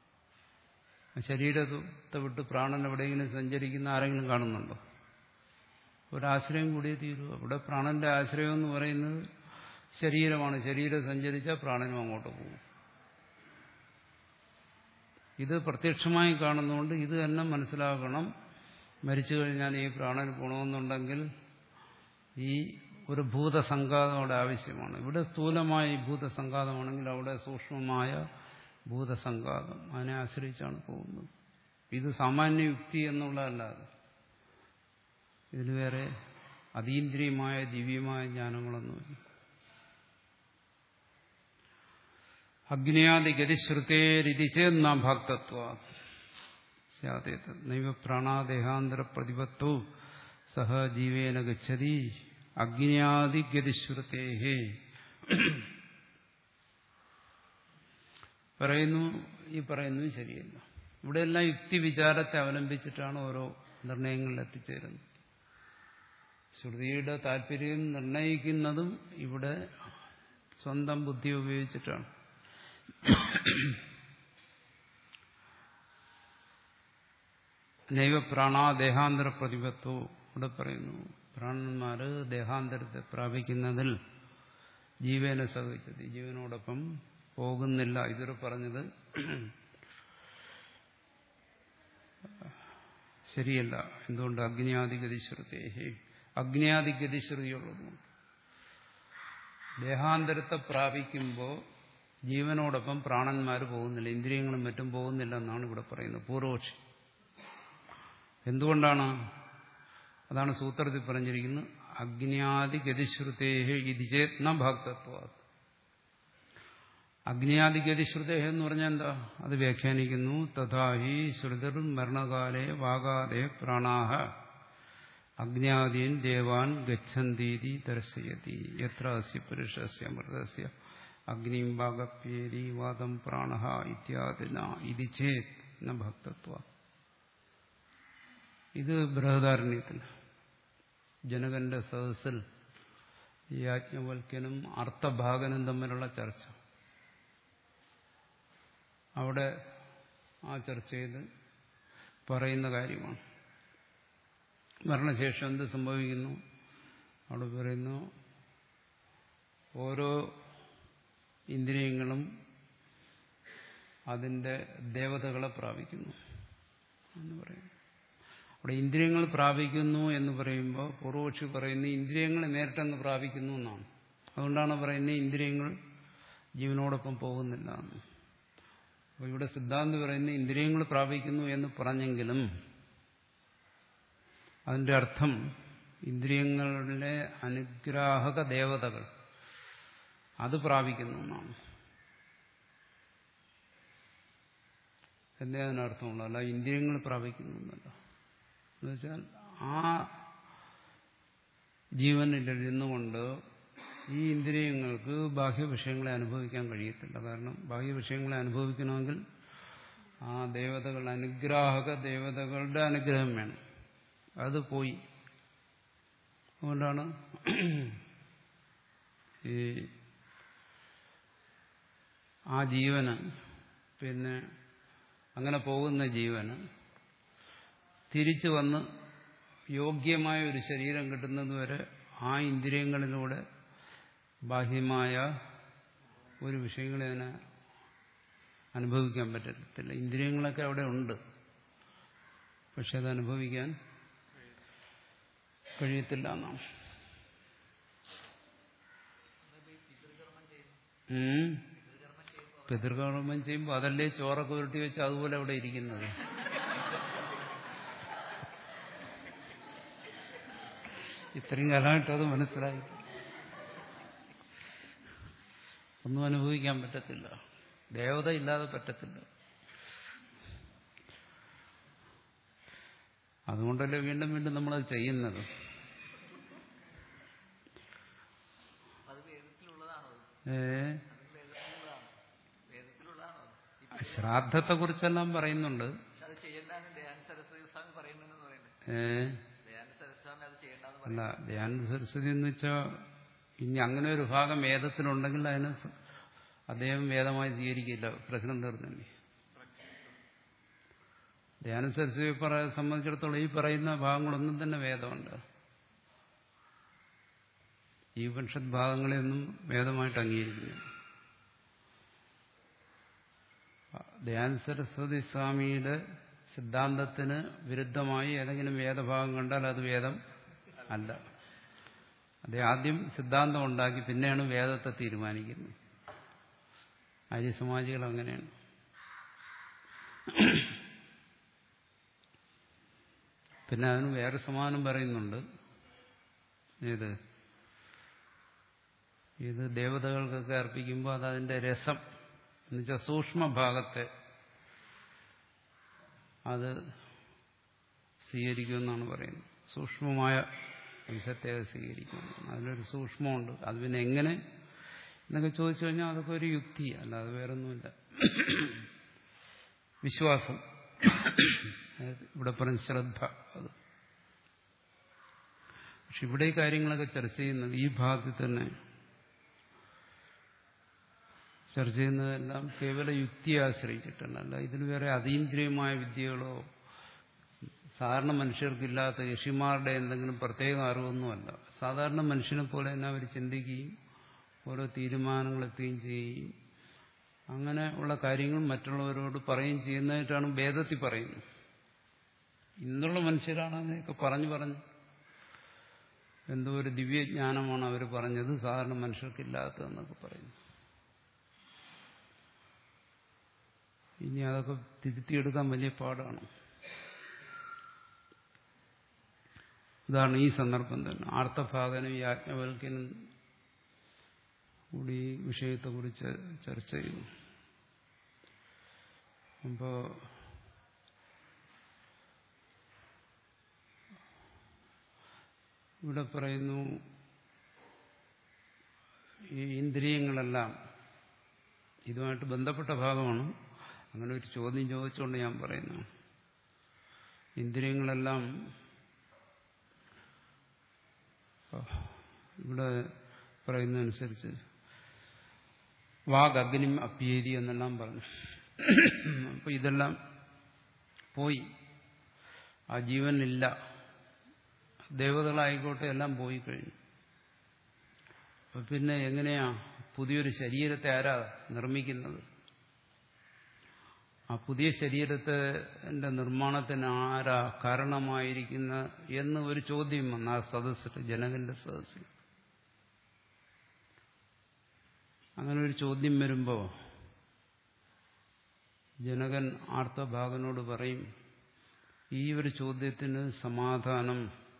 ശരീരത്തെ വിട്ട് പ്രാണൻ എവിടെയെങ്കിലും സഞ്ചരിക്കുന്ന ആരെങ്കിലും കാണുന്നുണ്ടോ ഒരാശ്രയം കൂടിയേ തീരൂ അവിടെ പ്രാണന്റെ ആശ്രയം എന്ന് പറയുന്നത് ശരീരമാണ് ശരീരം സഞ്ചരിച്ചാൽ പ്രാണനും അങ്ങോട്ട് പോകും ഇത് പ്രത്യക്ഷമായി കാണുന്നതുകൊണ്ട് ഇത് തന്നെ മനസ്സിലാക്കണം മരിച്ചു കഴിഞ്ഞാൽ ഈ പ്രാണൻ പോകണമെന്നുണ്ടെങ്കിൽ ഈ ഒരു ഭൂതസംഘാതം അവിടെ ആവശ്യമാണ് ഇവിടെ സ്ഥൂലമായ ഈ ഭൂതസംഘാതമാണെങ്കിൽ അവിടെ സൂക്ഷ്മമായ ഭൂതസംഘാതം അതിനെ ആശ്രയിച്ചാണ് പോകുന്നത് ഇത് സാമാന്യ യുക്തി എന്നുള്ളതല്ലാതെ ഇതിൽ വേറെ അതീന്ദ്രിയമായ ദിവ്യമായ ജ്ഞാനങ്ങളൊന്നുമില്ല അഗ്നിയാദി ഗതിശ്രുതേരിതി ചേന്ന ഭക്തത്വ നൈവ പ്രാണാദേഹാന്തര പ്രതിപത്തോ സഹ ജീവേന ഗച്ഛതി അഗ്നിയാദി ഗതിശ്രുതേഹേ പറയുന്നു ഈ പറയുന്നത് ശരിയല്ല ഇവിടെയെല്ലാം യുക്തി വിചാരത്തെ അവലംബിച്ചിട്ടാണ് ഓരോ നിർണയങ്ങളിൽ എത്തിച്ചേരുന്നത് ശ്രുതിയുടെ താല്പര്യം നിർണയിക്കുന്നതും ഇവിടെ സ്വന്തം ബുദ്ധി ഉപയോഗിച്ചിട്ടാണ് നൈവ പ്രാണാ ദേഹാന്തര പ്രതിപത്വോ ഇവിടെ പറയുന്നു പ്രാണന്മാര് ദേഹാന്തരത്തെ പ്രാപിക്കുന്നതിൽ ജീവനെ സഹിച്ചത് ജീവനോടൊപ്പം പോകുന്നില്ല ഇതൊരു പറഞ്ഞത് ശരിയല്ല എന്തുകൊണ്ട് അഗ്നിയാദിഗതിശ്രുതേഹേ അഗ്നിയാദിഗതിശ്രുതിയുള്ളതുകൊണ്ട് ദേഹാന്തരത്തെ പ്രാപിക്കുമ്പോൾ ജീവനോടൊപ്പം പ്രാണന്മാർ പോകുന്നില്ല ഇന്ദ്രിയങ്ങളും മറ്റും പോകുന്നില്ല എന്നാണ് ഇവിടെ പറയുന്നത് പൂർവക്ഷി എന്തുകൊണ്ടാണ് അതാണ് സൂത്രത്തിൽ പറഞ്ഞിരിക്കുന്നത് അഗ്നിയാദി ഗതിശ്രുതേഹ ഇതിചേത്ന ഭക്തത്വ അഗ്നിയാദി ഗതിശ്രുതേഹ എന്ന് പറഞ്ഞാൽ എന്താ അത് വ്യാഖ്യാനിക്കുന്നു തഥാഹി ശ്രുതിർ മരണകാലേ വാഗാദേ പ്രാണാഹ അഗ്നിയാദീൻ ദേവാൻ ഗച്ഛന്തീതി ദർശയതി എത്ര അസ്യ പുരുഷസ്യ മൃതസ്യ അഗ്നിം വാഗപ്യേരി വാദം പ്രാണ ഇത്യാദിന ഇതി ചേത് ന ഭക്തത്വ ഇത് ബൃഹദാരണ്യത്തിൽ ജനകന്റെ സദസ്സിൽ യാജ്ഞവൽക്കനും അർത്ഥഭാഗനും തമ്മിലുള്ള ചർച്ച അവിടെ ആ ചർച്ചയിൽ പറയുന്ന കാര്യമാണ് മരണശേഷം എന്ത് സംഭവിക്കുന്നു അവിടെ പറയുന്നു ഓരോ ഇന്ദ്രിയങ്ങളും അതിൻ്റെ ദേവതകളെ പ്രാപിക്കുന്നു എന്ന് പറയുന്നു അവിടെ ഇന്ദ്രിയങ്ങൾ പ്രാപിക്കുന്നു എന്ന് പറയുമ്പോൾ പൂർവപക്ഷി പറയുന്നു ഇന്ദ്രിയങ്ങൾ നേരിട്ടങ്ങ് പ്രാപിക്കുന്നു എന്നാണ് അതുകൊണ്ടാണ് പറയുന്നത് ഇന്ദ്രിയങ്ങൾ ജീവനോടൊപ്പം പോകുന്നില്ല എന്ന് അപ്പോൾ ഇവിടെ സിദ്ധാന്തി പറയുന്നത് ഇന്ദ്രിയങ്ങൾ പ്രാപിക്കുന്നു എന്ന് പറഞ്ഞെങ്കിലും അതിന്റെ അർത്ഥം ഇന്ദ്രിയങ്ങളിലെ അനുഗ്രാഹക ദേവതകൾ അത് പ്രാപിക്കുന്നു എന്നാണ് എന്നേ അതിനർത്ഥമുള്ളൂ അല്ല ഇന്ദ്രിയങ്ങൾ പ്രാപിക്കുന്നു എന്നല്ല എന്നുവെച്ചാൽ ആ ജീവനിൽ ഇരുന്നുകൊണ്ട് ഈ ഇന്ദ്രിയങ്ങൾക്ക് ബാഹ്യ വിഷയങ്ങളെ അനുഭവിക്കാൻ കഴിയത്തില്ല കാരണം ബാഹ്യ വിഷയങ്ങളെ അനുഭവിക്കണമെങ്കിൽ ആ ദേവതകൾ അനുഗ്രാഹക ദേവതകളുടെ അനുഗ്രഹം വേണം അത് പോയി അതുകൊണ്ടാണ് ഈ ആ ജീവന് പിന്നെ അങ്ങനെ പോകുന്ന ജീവന് തിരിച്ചു വന്ന് യോഗ്യമായ ഒരു ശരീരം കിട്ടുന്നതുവരെ ആ ഇന്ദ്രിയങ്ങളിലൂടെ ബാഹ്യമായ ഒരു വിഷയങ്ങളെ അതിനെ അനുഭവിക്കാൻ പറ്റത്തില്ല ഇന്ദ്രിയങ്ങളൊക്കെ അവിടെ ഉണ്ട് പക്ഷെ അത് അനുഭവിക്കാൻ കഴിയത്തില്ല എന്നാണ് ഉം. പിതൃകർമ്മം ചെയ്യുമ്പോൾ അതല്ലേ ചോറൊക്കെ ഉരുട്ടി വെച്ച് അതുപോലെ അവിടെ ഇരിക്കുന്നത് ഇത്രയും കാലമായിട്ട് അത് മനസ്സിലായി ഒന്നും അനുഭവിക്കാൻ പറ്റത്തില്ല ദേവത ഇല്ലാതെ പറ്റത്തില്ല അതുകൊണ്ടല്ലേ വീണ്ടും വീണ്ടും നമ്മളത് ചെയ്യുന്നത് അത് വേദത്തിലുള്ളതാണോ അത്? ഏ അത് വേദത്തിലുള്ളതാണോ വേദത്തിലുള്ളതാണോ അത്? ഈ ശ്രാദ്ധത്തെ കുറിച്ചെല്ലാം പറയുന്നുണ്ട് പക്ഷെ അത് ചെയ്യണ്ടെന്ന് ദയാനന്ദ സരസ്വതി സ്വാമി പറയുന്നുണ്ടെന്ന് പറയുന്നത് ഏ ദയാനന്ദ സരസ്വതി സ്വാമി അത് ചെയ്യണ്ടെന്ന് അല്ല പറയുന്നത് ധ്യാന സരസ്വതി എന്ന് വെച്ചാൽ ഇനി അങ്ങനെ ഒരു ഭാഗം വേദത്തിലുണ്ടെങ്കിൽ അതിന് സ- അദ്ദേഹം വേദമായി സ്വീകരിക്കില്ല പ്രശ്നം തീർന്നില്ലേ ധ്യാന സരസ്വതി പറ സംബന്ധിച്ചിടത്തോളം ഈ പറയുന്ന ഭാഗങ്ങളൊന്നും തന്നെ വേദമുണ്ട് ഈ ഉപനിഷത് ഭാഗങ്ങളെയൊന്നും വേദമായിട്ട് അംഗീകരിക്കുന്നു ധ്യാന സരസ്വതി സ്വാമിയുടെ സിദ്ധാന്തത്തിന് വിരുദ്ധമായി ഏതെങ്കിലും വേദഭാഗം കണ്ടാൽ അത് വേദം അല്ല അദ്ദേഹം ആദ്യം സിദ്ധാന്തം ഉണ്ടാക്കി പിന്നെയാണ് വേദത്തെ തീരുമാനിക്കുന്നത് ആര്യസമാജികൾ അങ്ങനെയാണ് പിന്നെ അതിന് വേറെ സമാനം പറയുന്നുണ്ട് ഏത് ഇത് ദേവതകൾക്കൊക്കെ അർപ്പിക്കുമ്പോൾ അത് അതിന്റെ രസം എന്നുവെച്ചാൽ സൂക്ഷ്മഭാഗത്തെ അത് സ്വീകരിക്കുമെന്നാണ് പറയുന്നത് സൂക്ഷ്മമായ അംശത്തെ അത് സ്വീകരിക്കുമെന്നാണ് അതിലൊരു സൂക്ഷ്മമുണ്ട് അത് പിന്നെ എങ്ങനെ എന്നൊക്കെ ചോദിച്ചു കഴിഞ്ഞാൽ അതൊക്കെ ഒരു യുക്തി അല്ലാതെ വേറൊന്നുമില്ല വിശ്വാസം ഇവിടെ പറഞ്ഞ ശ്രദ്ധ അത് പക്ഷെ ഇവിടെ ഈ കാര്യങ്ങളൊക്കെ ചർച്ച ചെയ്യുന്നത് ഈ ഭാഗത്തിൽ തന്നെ ചർച്ച ചെയ്യുന്നതെല്ലാം കേവല യുക്തിയെ ആശ്രയിച്ചിട്ടല്ല അല്ല ഇതിൽ വേറെ അതീന്ദ്രിയമായ വിദ്യകളോ സാധാരണ മനുഷ്യർക്കില്ലാത്ത ഋഷിമാരുടെ എന്തെങ്കിലും പ്രത്യേക അറിവൊന്നുമല്ല സാധാരണ മനുഷ്യനെ പോലെ തന്നെ അവർ ചിന്തിക്കുകയും ഓരോ തീരുമാനങ്ങളെത്തുകയും ചെയ്യുകയും അങ്ങനെ ഉള്ള കാര്യങ്ങൾ മറ്റുള്ളവരോട് പറയുകയും ചെയ്യുന്നതായിട്ടാണ് വേദത്തിൽ പറയുന്നത് ഇന്നുള്ള മനുഷ്യരാണ് അതിനെയൊക്കെ പറഞ്ഞു പറഞ്ഞു എന്തോ ഒരു ദിവ്യജ്ഞാനമാണ് അവർ പറഞ്ഞത് സാധാരണ മനുഷ്യർക്കില്ലാത്തതെന്നൊക്കെ പറയുന്നു ഇനി അതൊക്കെ തിരുത്തിയെടുക്കാൻ വലിയ പാടാണ് ഇതാണ് ഈ സന്ദർഭം തന്നെ ആർത്തഭാഗനും യാജ്ഞവൽക്കനും കൂടി ഈ വിഷയത്തെക്കുറിച്ച് ചർച്ച ചെയ്യുന്നു അപ്പോൾ ഇവിടെ പറയുന്നു ഈ ഇന്ദ്രിയങ്ങളെല്ലാം ഇതുമായിട്ട് ബന്ധപ്പെട്ട ഭാഗമാണ് അങ്ങനെ ഒരു ചോദ്യം ചോദിച്ചുകൊണ്ട് ഞാൻ പറയുന്നു ഇന്ദ്രിയങ്ങളെല്ലാം ഇവിടെ പറയുന്നതനുസരിച്ച് വാഗ് അഗ്നിം അപ്യേരി എന്നെല്ലാം പറഞ്ഞു അപ്പൊ ഇതെല്ലാം പോയി ആ ജീവനില്ല ദേവതകളായിക്കോട്ടെ എല്ലാം പോയി കഴിഞ്ഞു അപ്പൊ പിന്നെ എങ്ങനെയാ പുതിയൊരു ശരീരത്തെ ആരാ നിർമ്മിക്കുന്നത് ആ പുതിയ ശരീരത്തിന്റെ നിർമ്മാണത്തിന് ആരാ കാരണമായിരിക്കുന്ന എന്ന് ഒരു ചോദ്യം വന്നു ആ സദസ്സിൽ ജനകന്റെ സദസ്സിൽ അങ്ങനെ ഒരു ചോദ്യം വരുമ്പോൾ ജനകൻ ആർത്തഭാഗനോട് പറയും ഈ ഒരു ചോദ്യത്തിന് സമാധാനം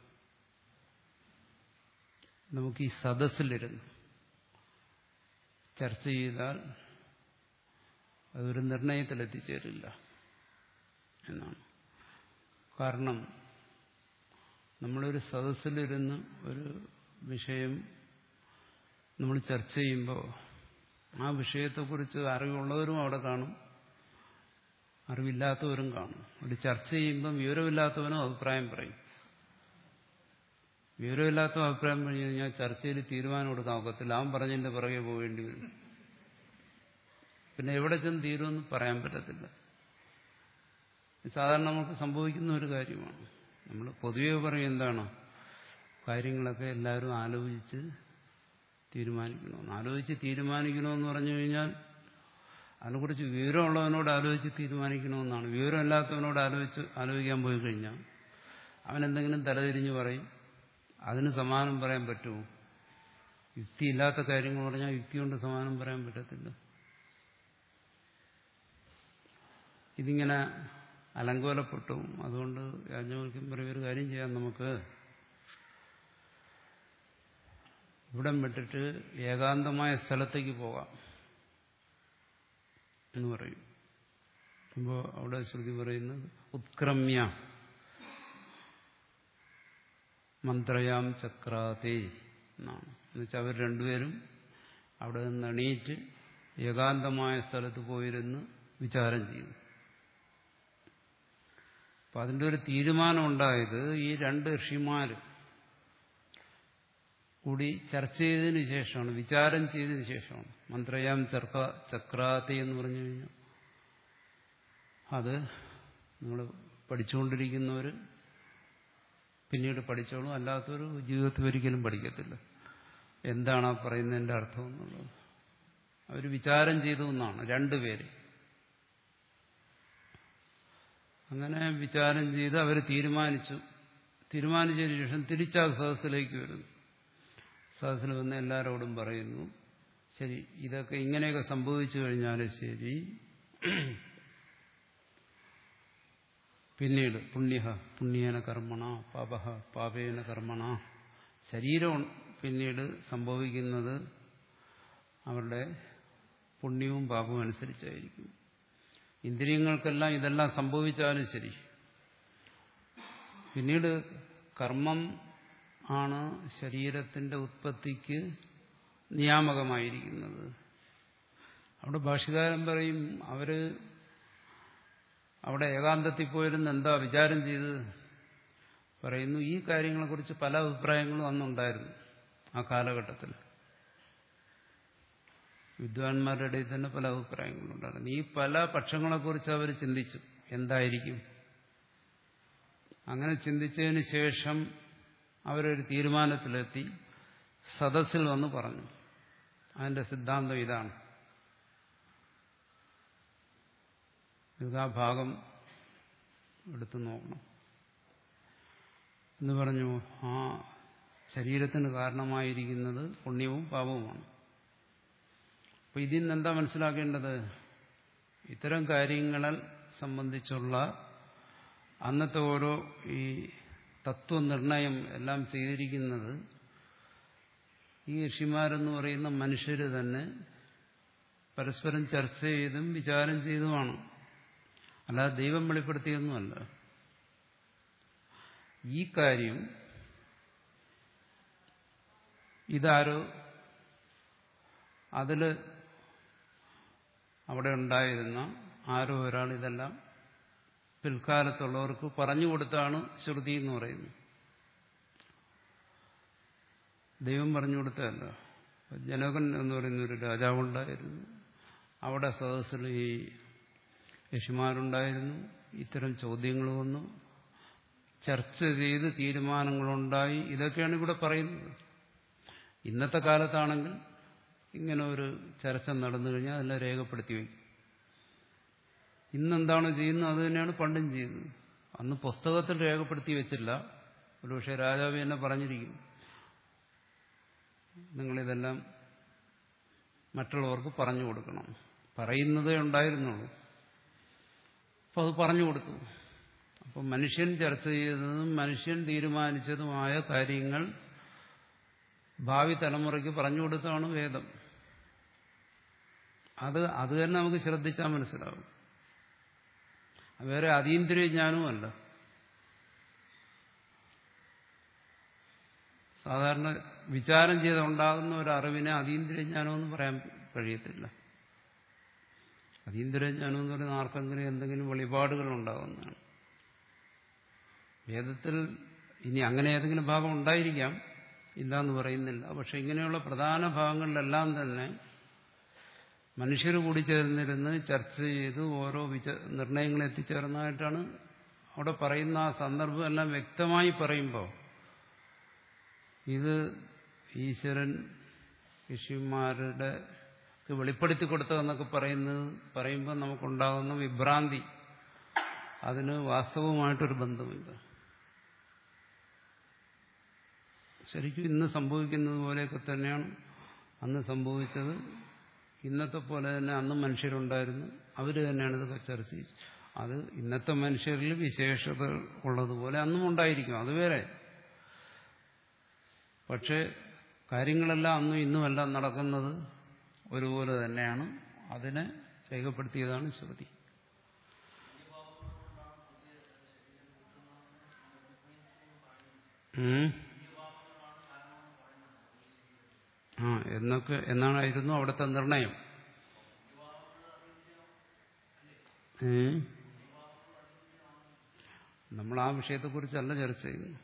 നമുക്ക് ഈ സദസ്സിലിരുന്ന് ചർച്ച ചെയ്താൽ അതൊരു നിർണയത്തിലെത്തിച്ചേരില്ല എന്നാണ് കാരണം നമ്മളൊരു സദസ്സിലിരുന്ന് ഒരു വിഷയം നമ്മൾ ചർച്ച ചെയ്യുമ്പോൾ ആ വിഷയത്തെക്കുറിച്ച് അറിവുള്ളവരും അവിടെ കാണും അറിവില്ലാത്തവരും കാണും ഒരു ചർച്ച ചെയ്യുമ്പം വിവരമില്ലാത്തവനും അഭിപ്രായം പറയും വിവരമില്ലാത്ത അഭിപ്രായം പറഞ്ഞു കഴിഞ്ഞാൽ ചർച്ചയിൽ തീരുമാനം കൊടുക്കാൻ ഒക്കത്തില്ല അവൻ പറഞ്ഞതിന്റെ പുറകെ പോകേണ്ടി വരും പിന്നെ എവിടെ ചെന്ന് തീരുമെന്ന് പറയാൻ പറ്റത്തില്ല സാധാരണ നമുക്ക് സംഭവിക്കുന്ന ഒരു കാര്യമാണ് നമ്മൾ പൊതുവെ പറയും എന്താണ് കാര്യങ്ങളൊക്കെ എല്ലാവരും ആലോചിച്ച് തീരുമാനിക്കണമെന്ന് ആലോചിച്ച് തീരുമാനിക്കണമെന്ന് പറഞ്ഞു കഴിഞ്ഞാൽ അതിനെക്കുറിച്ച് വിവരമുള്ളവനോട് ആലോചിച്ച് തീരുമാനിക്കണമെന്നാണ് വിവരമില്ലാത്തവനോട് ആലോചിച്ച് ആലോചിക്കാൻ പോയി കഴിഞ്ഞാൽ അവനെന്തെങ്കിലും തലതിരിഞ്ഞ് പറയും അതിന് സമാനം പറയാൻ പറ്റുമോ യുക്തിയില്ലാത്ത കാര്യങ്ങൾ പറഞ്ഞാൽ യുക്തി കൊണ്ട് സമാനം പറയാൻ പറ്റത്തില്ല ഇതിങ്ങനെ അലങ്കോലപ്പെട്ടു അതുകൊണ്ട് യാജ്ഞവൽക്കം പറയും ഒരു കാര്യം ചെയ്യാം നമുക്ക് ഇവിടം വിട്ടിട്ട് ഏകാന്തമായ സ്ഥലത്തേക്ക് പോകാം എന്ന് പറയും അപ്പോൾ അവിടെ ശ്രുതി പറയുന്നത് ഉത്ക്രമ്യ മന്ത്രയാം ചക്രാതേ എന്നാണ് എന്നുവെച്ചാൽ അവർ രണ്ടുപേരും അവിടെ നിന്ന് എണീറ്റ് ഏകാന്തമായ സ്ഥലത്ത് പോയിരുന്ന് വിചാരം ചെയ്തു അപ്പം അതിൻ്റെ ഒരു തീരുമാനം ഉണ്ടായത് ഈ രണ്ട് ഋഷിമാർ കൂടി ചർച്ച ചെയ്തതിന് ശേഷമാണ് വിചാരം ചെയ്തതിന് ശേഷമാണ് മന്ത്രയാം ചർക്ക ചക്രാത്തി എന്ന് പറഞ്ഞു കഴിഞ്ഞാൽ അത് നിങ്ങൾ പഠിച്ചുകൊണ്ടിരിക്കുന്നവർ പിന്നീട് പഠിച്ചോളും അല്ലാത്തൊരു ജീവിതത്തിൽ ഒരിക്കലും പഠിക്കത്തില്ല എന്താണ് ആ പറയുന്നതിൻ്റെ അർത്ഥം എന്നുള്ളത് അവർ വിചാരം ചെയ്തു എന്നാണ് രണ്ടുപേര് അങ്ങനെ വിചാരം ചെയ്ത് അവർ തീരുമാനിച്ചു തീരുമാനിച്ചതിന് ശേഷം തിരിച്ചാ സദസ്സിലേക്ക് വരുന്നു സദസ്സിൽ വന്ന് എല്ലാവരോടും പറയുന്നു ശരി ഇതൊക്കെ ഇങ്ങനെയൊക്കെ സംഭവിച്ചു കഴിഞ്ഞാൽ ശരി പിന്നീട് പുണ്യ പുണ്യേന കർമ്മണ പാപ പാപേന കർമ്മണ ശരീരം പിന്നീട് സംഭവിക്കുന്നത് അവരുടെ പുണ്യവും പാപവും അനുസരിച്ചായിരിക്കും ഇന്ദ്രിയങ്ങൾക്കെല്ലാം ഇതെല്ലാം സംഭവിച്ചാലും ശരി പിന്നീട് കർമ്മം ആണ് ശരീരത്തിന്റെ ഉത്പത്തിക്ക് നിയാമകമായിരിക്കുന്നത് അവിടെ ഭാഷകാരൻ പറയും അവര് അവിടെ ഏകാന്തത്തിൽ പോയിരുന്ന് എന്താ വിചാരം ചെയ്ത് പറയുന്നു ഈ കാര്യങ്ങളെക്കുറിച്ച് പല അഭിപ്രായങ്ങളും അന്നുണ്ടായിരുന്നു ആ കാലഘട്ടത്തിൽ വിദ്വാൻമാരുടെ ഇടയിൽ തന്നെ പല അഭിപ്രായങ്ങളുണ്ടായിരുന്നു ഈ പല പക്ഷങ്ങളെക്കുറിച്ച് അവർ ചിന്തിച്ചു എന്തായിരിക്കും അങ്ങനെ ചിന്തിച്ചതിന് ശേഷം അവരൊരു തീരുമാനത്തിലെത്തി സദസ്സിൽ വന്ന് പറഞ്ഞു അതിന്റെ സിദ്ധാന്തം ഇതാണ് ഇത് ആ ഭാഗം എടുത്തു നോക്കണം എന്ന് പറഞ്ഞു ആ ശരീരത്തിന് കാരണമായിരിക്കുന്നത് പുണ്യവും പാപവുമാണ് അപ്പൊ ഇതിൽ നിന്ന് എന്താ മനസ്സിലാക്കേണ്ടത് ഇത്തരം കാര്യങ്ങളെ സംബന്ധിച്ചുള്ള അന്നത്തെ ഓരോ ഈ തത്വനിർണയം എല്ലാം ചെയ്തിരിക്കുന്നത് ഈ ഋഷിമാരെന്ന് പറയുന്ന മനുഷ്യർ തന്നെ പരസ്പരം ചർച്ച ചെയ്തും വിചാരം ചെയ്തുമാണ് അല്ലാതെ ദൈവം വെളിപ്പെടുത്തിയൊന്നുമല്ല ഈ കാര്യം ഇതാരോ അതിൽ അവിടെ ഉണ്ടായിരുന്ന ആരോ ഒരാൾ ഇതെല്ലാം പിൽക്കാലത്തുള്ളവർക്ക് പറഞ്ഞു കൊടുത്താണ് ശ്രുതി എന്ന് പറയുന്നത് ദൈവം പറഞ്ഞു കൊടുത്തതല്ല ജനകൻ എന്ന് പറയുന്ന ഒരു രാജാവുണ്ടായിരുന്നു അവിടെ സദസ്സിൽ ഈ ഋഷിമാരുണ്ടായിരുന്നു ഇത്തരം ചോദ്യങ്ങൾ വന്നു ചർച്ച ചെയ്ത് തീരുമാനങ്ങളുണ്ടായി ഇതൊക്കെയാണ് ഇവിടെ പറയുന്നത് ഇന്നത്തെ കാലത്താണെങ്കിൽ ഇങ്ങനെ ഒരു ചർച്ച നടന്നു കഴിഞ്ഞാൽ അതെല്ലാം രേഖപ്പെടുത്തി വയ്ക്കും ഇന്നെന്താണോ ചെയ്യുന്നത് അത് തന്നെയാണ് പണ്ടും ചെയ്യുന്നത് അന്ന് പുസ്തകത്തിൽ രേഖപ്പെടുത്തി വെച്ചില്ല ഒരുപക്ഷെ രാജാവ് എന്നെ പറഞ്ഞിരിക്കും നിങ്ങളിതെല്ലാം മറ്റുള്ളവർക്ക് പറഞ്ഞു കൊടുക്കണം പറയുന്നതേ ഉണ്ടായിരുന്നുള്ളൂ അപ്പോൾ അത് പറഞ്ഞു കൊടുത്തു അപ്പം മനുഷ്യൻ ചർച്ച ചെയ്തതും മനുഷ്യൻ തീരുമാനിച്ചതുമായ കാര്യങ്ങൾ ഭാവി തലമുറയ്ക്ക് പറഞ്ഞു കൊടുത്താണ് വേദം അത് അത് തന്നെ നമുക്ക് ശ്രദ്ധിച്ചാൽ മനസ്സിലാവും വേറെ അതീന്ദ്രിയ ജ്ഞാനവുമല്ല സാധാരണ വിചാരം ചെയ്ത് ഉണ്ടാകുന്ന ഒരു അറിവിനെ അതീന്ദ്രിയ ജ്ഞാനമെന്ന് പറയാൻ കഴിയത്തില്ല അതീന്ദ്രിയ ജ്ഞാനം എന്ന് പറയുന്ന ആർക്കെങ്കിലും എന്തെങ്കിലും വെളിപാടുകൾ ഉണ്ടാകുന്നതാണ് വേദത്തിൽ ഇനി അങ്ങനെ ഏതെങ്കിലും ഭാഗം ഉണ്ടായിരിക്കാം ഇല്ല എന്ന് പറയുന്നില്ല പക്ഷെ ഇങ്ങനെയുള്ള പ്രധാന ഭാഗങ്ങളിലെല്ലാം തന്നെ മനുഷ്യർ കൂടി ചേർന്നിരുന്ന് ചർച്ച ചെയ്ത് ഓരോ വിച നിർണയങ്ങൾ എത്തിച്ചേർന്നതായിട്ടാണ് അവിടെ പറയുന്ന ആ സന്ദർഭം എല്ലാം വ്യക്തമായി പറയുമ്പോൾ ഇത് ഈശ്വരൻ ഋഷിമാരുടെ വെളിപ്പെടുത്തി കൊടുത്തതെന്നൊക്കെ പറയുന്നത് പറയുമ്പോൾ നമുക്കുണ്ടാകുന്ന വിഭ്രാന്തി അതിന് വാസ്തവമായിട്ടൊരു ബന്ധമില്ല ശരിക്കും ഇന്ന് സംഭവിക്കുന്നത് പോലെയൊക്കെ തന്നെയാണ് അന്ന് സംഭവിച്ചത് ഇന്നത്തെ പോലെ തന്നെ അന്ന് മനുഷ്യരുണ്ടായിരുന്നു അവർ തന്നെയാണ് ഇതൊക്കെ ചർച്ച ചെയ്തത് അത് ഇന്നത്തെ മനുഷ്യരിൽ വിശേഷത ഉള്ളതുപോലെ അന്നും ഉണ്ടായിരിക്കും അത് വേറെ പക്ഷേ കാര്യങ്ങളെല്ലാം അന്നും ഇന്നുമെല്ലാം നടക്കുന്നത് ഒരുപോലെ തന്നെയാണ് അതിനെ രേഖപ്പെടുത്തിയതാണ് ശ്രുതി ആ എന്നൊക്കെ എന്നാണായിരുന്നു അവിടുത്തെ നിർണയം ഏ നമ്മൾ ആ വിഷയത്തെക്കുറിച്ചല്ല ചർച്ച ചെയ്യുന്നു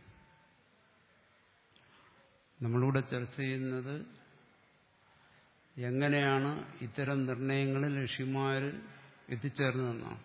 നമ്മളിവിടെ ചർച്ച ചെയ്യുന്നത് എങ്ങനെയാണ് ഇത്തരം നിർണയങ്ങളിൽ ഋഷിമാർ എത്തിച്ചേർന്നതെന്നാണ്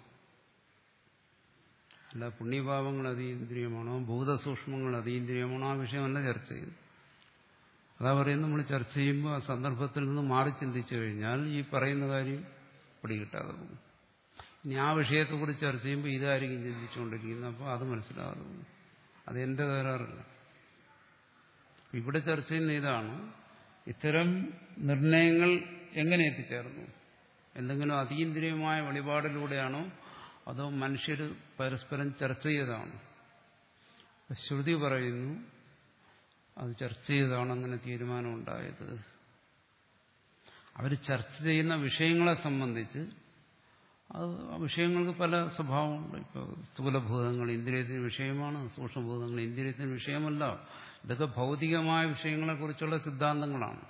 അല്ല പുണ്യഭാവങ്ങൾ അതീന്ദ്രിയമാണോ ഭൂതസൂക്ഷ്മങ്ങൾ അതീന്ദ്രിയമാണോ ആ വിഷയമല്ല ചർച്ച ചെയ്യുന്നത് അതാ പറയുന്നത് നമ്മൾ ചർച്ച ചെയ്യുമ്പോൾ ആ സന്ദർഭത്തിൽ നിന്ന് മാറി ചിന്തിച്ചു കഴിഞ്ഞാൽ ഈ പറയുന്ന കാര്യം പിടികിട്ടാതെ പോകും ഇനി ആ വിഷയത്തെക്കുറിച്ച് ചർച്ച ചെയ്യുമ്പോൾ ഇതായിരിക്കും ചിന്തിച്ചുകൊണ്ടിരിക്കുന്നത് അപ്പോൾ അത് മനസ്സിലാകാതെ പോകും അത് എന്റെ തകരാറില്ല ഇവിടെ ചർച്ച ചെയ്യുന്ന ഇതാണ് ഇത്തരം നിർണയങ്ങൾ എങ്ങനെ എത്തിച്ചേർന്നു എന്തെങ്കിലും അതീന്ദ്രിയമായ വെളിപാടിലൂടെയാണോ അതോ മനുഷ്യർ പരസ്പരം ചർച്ച ചെയ്തതാണോ ശ്രുതി പറയുന്നു അത് ചർച്ച ചെയ്താണ് അങ്ങനെ തീരുമാനമുണ്ടായത് അവർ ചർച്ച ചെയ്യുന്ന വിഷയങ്ങളെ സംബന്ധിച്ച് അത് ആ വിഷയങ്ങൾക്ക് പല സ്വഭാവമുണ്ട് ഇപ്പോൾ സ്ഥൂലഭൂതങ്ങൾ ഇന്ദ്രിയത്തിന് വിഷയമാണ് സൂക്ഷ്മഭൂതങ്ങൾ ഇന്ദ്രിയത്തിന് വിഷയമല്ല ഇതൊക്കെ ഭൗതികമായ വിഷയങ്ങളെക്കുറിച്ചുള്ള സിദ്ധാന്തങ്ങളാണ്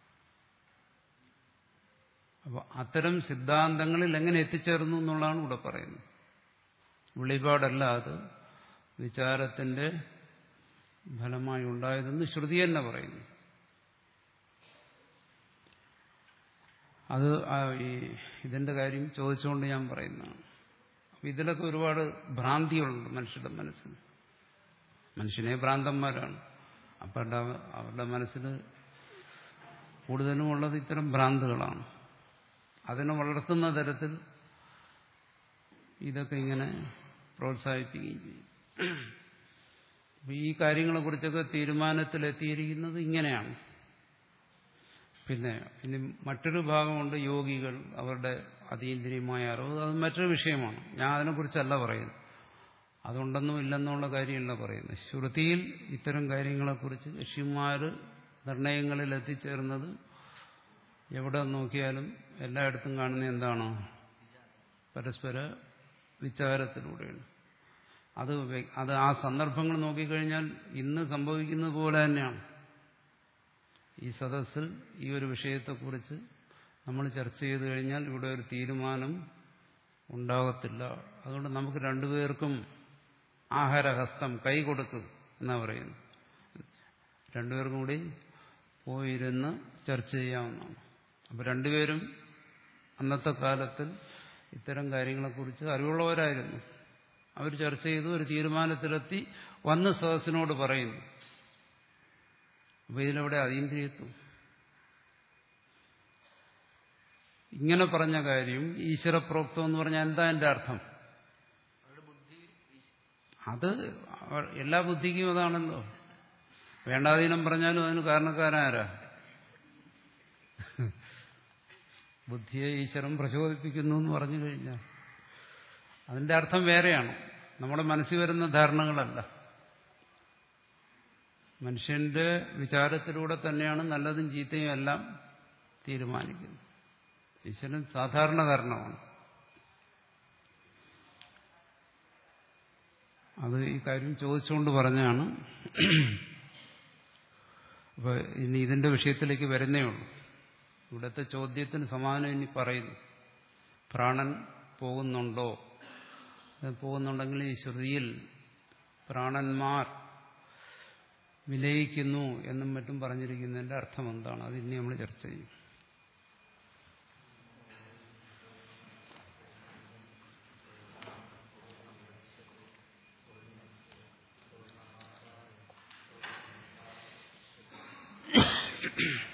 അപ്പോൾ അത്തരം സിദ്ധാന്തങ്ങളിൽ എങ്ങനെ എത്തിച്ചേർന്നു എന്നുള്ളതാണ് ഇവിടെ പറയുന്നത് വെളിപാടല്ല അത് വിചാരത്തിന്റെ ഫലമായി ഉണ്ടായതെന്ന് ശ്രുതി തന്നെ പറയുന്നു അത് ഈ ഇതിന്റെ കാര്യം ചോദിച്ചുകൊണ്ട് ഞാൻ പറയുന്നതാണ് അപ്പൊ ഇതിലൊക്കെ ഒരുപാട് ഭ്രാന്തികളുണ്ട് മനുഷ്യരുടെ മനസ്സിൽ മനുഷ്യനെ ഭ്രാന്തന്മാരാണ് അപ്പം അവരുടെ മനസ്സിൽ കൂടുതലും ഉള്ളത് ഇത്തരം ഭ്രാന്തുകളാണ് അതിനെ വളർത്തുന്ന തരത്തിൽ ഇതൊക്കെ ഇങ്ങനെ പ്രോത്സാഹിപ്പിക്കുകയും ചെയ്യും ഈ കാര്യങ്ങളെക്കുറിച്ചൊക്കെ തീരുമാനത്തിലെത്തിയിരിക്കുന്നത് ഇങ്ങനെയാണ് പിന്നെ ഇനി മറ്റൊരു ഭാഗമുണ്ട് യോഗികൾ അവരുടെ അതീന്ദ്രിയമായ അറിവ് അത് മറ്റൊരു വിഷയമാണ് ഞാൻ അതിനെക്കുറിച്ചല്ല പറയുന്നത് അതുണ്ടെന്നും ഇല്ലെന്നുള്ള കാര്യമല്ല പറയുന്നത് ശ്രുതിയിൽ ഇത്തരം കാര്യങ്ങളെക്കുറിച്ച് ഋഷിമാർ നിർണയങ്ങളിൽ എത്തിച്ചേർന്നത് എവിടെ നോക്കിയാലും എല്ലായിടത്തും കാണുന്ന എന്താണോ പരസ്പര വിചാരത്തിലൂടെയാണ് അത് അത് ആ സന്ദർഭങ്ങൾ നോക്കിക്കഴിഞ്ഞാൽ ഇന്ന് സംഭവിക്കുന്നത് പോലെ തന്നെയാണ് ഈ സദസ്സിൽ ഈ ഒരു വിഷയത്തെക്കുറിച്ച് നമ്മൾ ചർച്ച ചെയ്തു കഴിഞ്ഞാൽ ഇവിടെ ഒരു തീരുമാനം ഉണ്ടാകത്തില്ല അതുകൊണ്ട് നമുക്ക് രണ്ടുപേർക്കും ആഹാരഹസ്തം കൈ കൊടുക്കും എന്നാ പറയുന്നു രണ്ടുപേർക്കും കൂടി പോയിരുന്ന് ചർച്ച ചെയ്യാവുന്നതാണ് അപ്പോൾ രണ്ടുപേരും അന്നത്തെ കാലത്തിൽ ഇത്തരം കാര്യങ്ങളെക്കുറിച്ച് അറിവുള്ളവരായിരുന്നു അവർ ചർച്ച ചെയ്തു ഒരു തീരുമാനത്തിലെത്തി വന്ന് സദസ്സിനോട് പറയുന്നു അപ്പൊ ഇതിലവിടെ അതീന്ദ്രിയത്വം ഇങ്ങനെ പറഞ്ഞ കാര്യം ഈശ്വരപ്രോക്തം എന്ന് പറഞ്ഞാൽ എന്താ എന്റെ അർത്ഥം അത് അവർ- എല്ലാ ബുദ്ധിക്കും അതാണല്ലോ വേണ്ടാധീനം പറഞ്ഞാലും അതിന് കാരണക്കാരാരാ ബുദ്ധിയെ ഈശ്വരൻ പ്രചോദിപ്പിക്കുന്നു എന്ന് പറഞ്ഞു കഴിഞ്ഞാൽ അതിന്റെ അർത്ഥം വേറെയാണ് നമ്മുടെ മനസ്സിൽ വരുന്ന ധാരണകളല്ല മനുഷ്യന്റെ വിചാരത്തിലൂടെ തന്നെയാണ് നല്ലതും ചീത്തയും എല്ലാം തീരുമാനിക്കുന്നത് ഈശ്വരൻ സാധാരണ കാരണമാണ് അത് ഈ കാര്യം ചോദിച്ചുകൊണ്ട് പറഞ്ഞാണ് അപ്പൊ ഇനി ഇതിന്റെ വിഷയത്തിലേക്ക് വരുന്നേ ഉള്ളൂ ഇവിടുത്തെ ചോദ്യത്തിന് സമാധാനം ഇനി പറയുന്നു പ്രാണൻ പോകുന്നുണ്ടോ അത് പോകുന്നുണ്ടെങ്കിൽ ഈ ശ്രുതിയിൽ പ്രാണന്മാർ വിലയിക്കുന്നു എന്നും മറ്റും പറഞ്ഞിരിക്കുന്നതിന്റെ അർത്ഥം എന്താണ് അത് ഇനി നമ്മൾ ചർച്ച ചെയ്യും Thank you.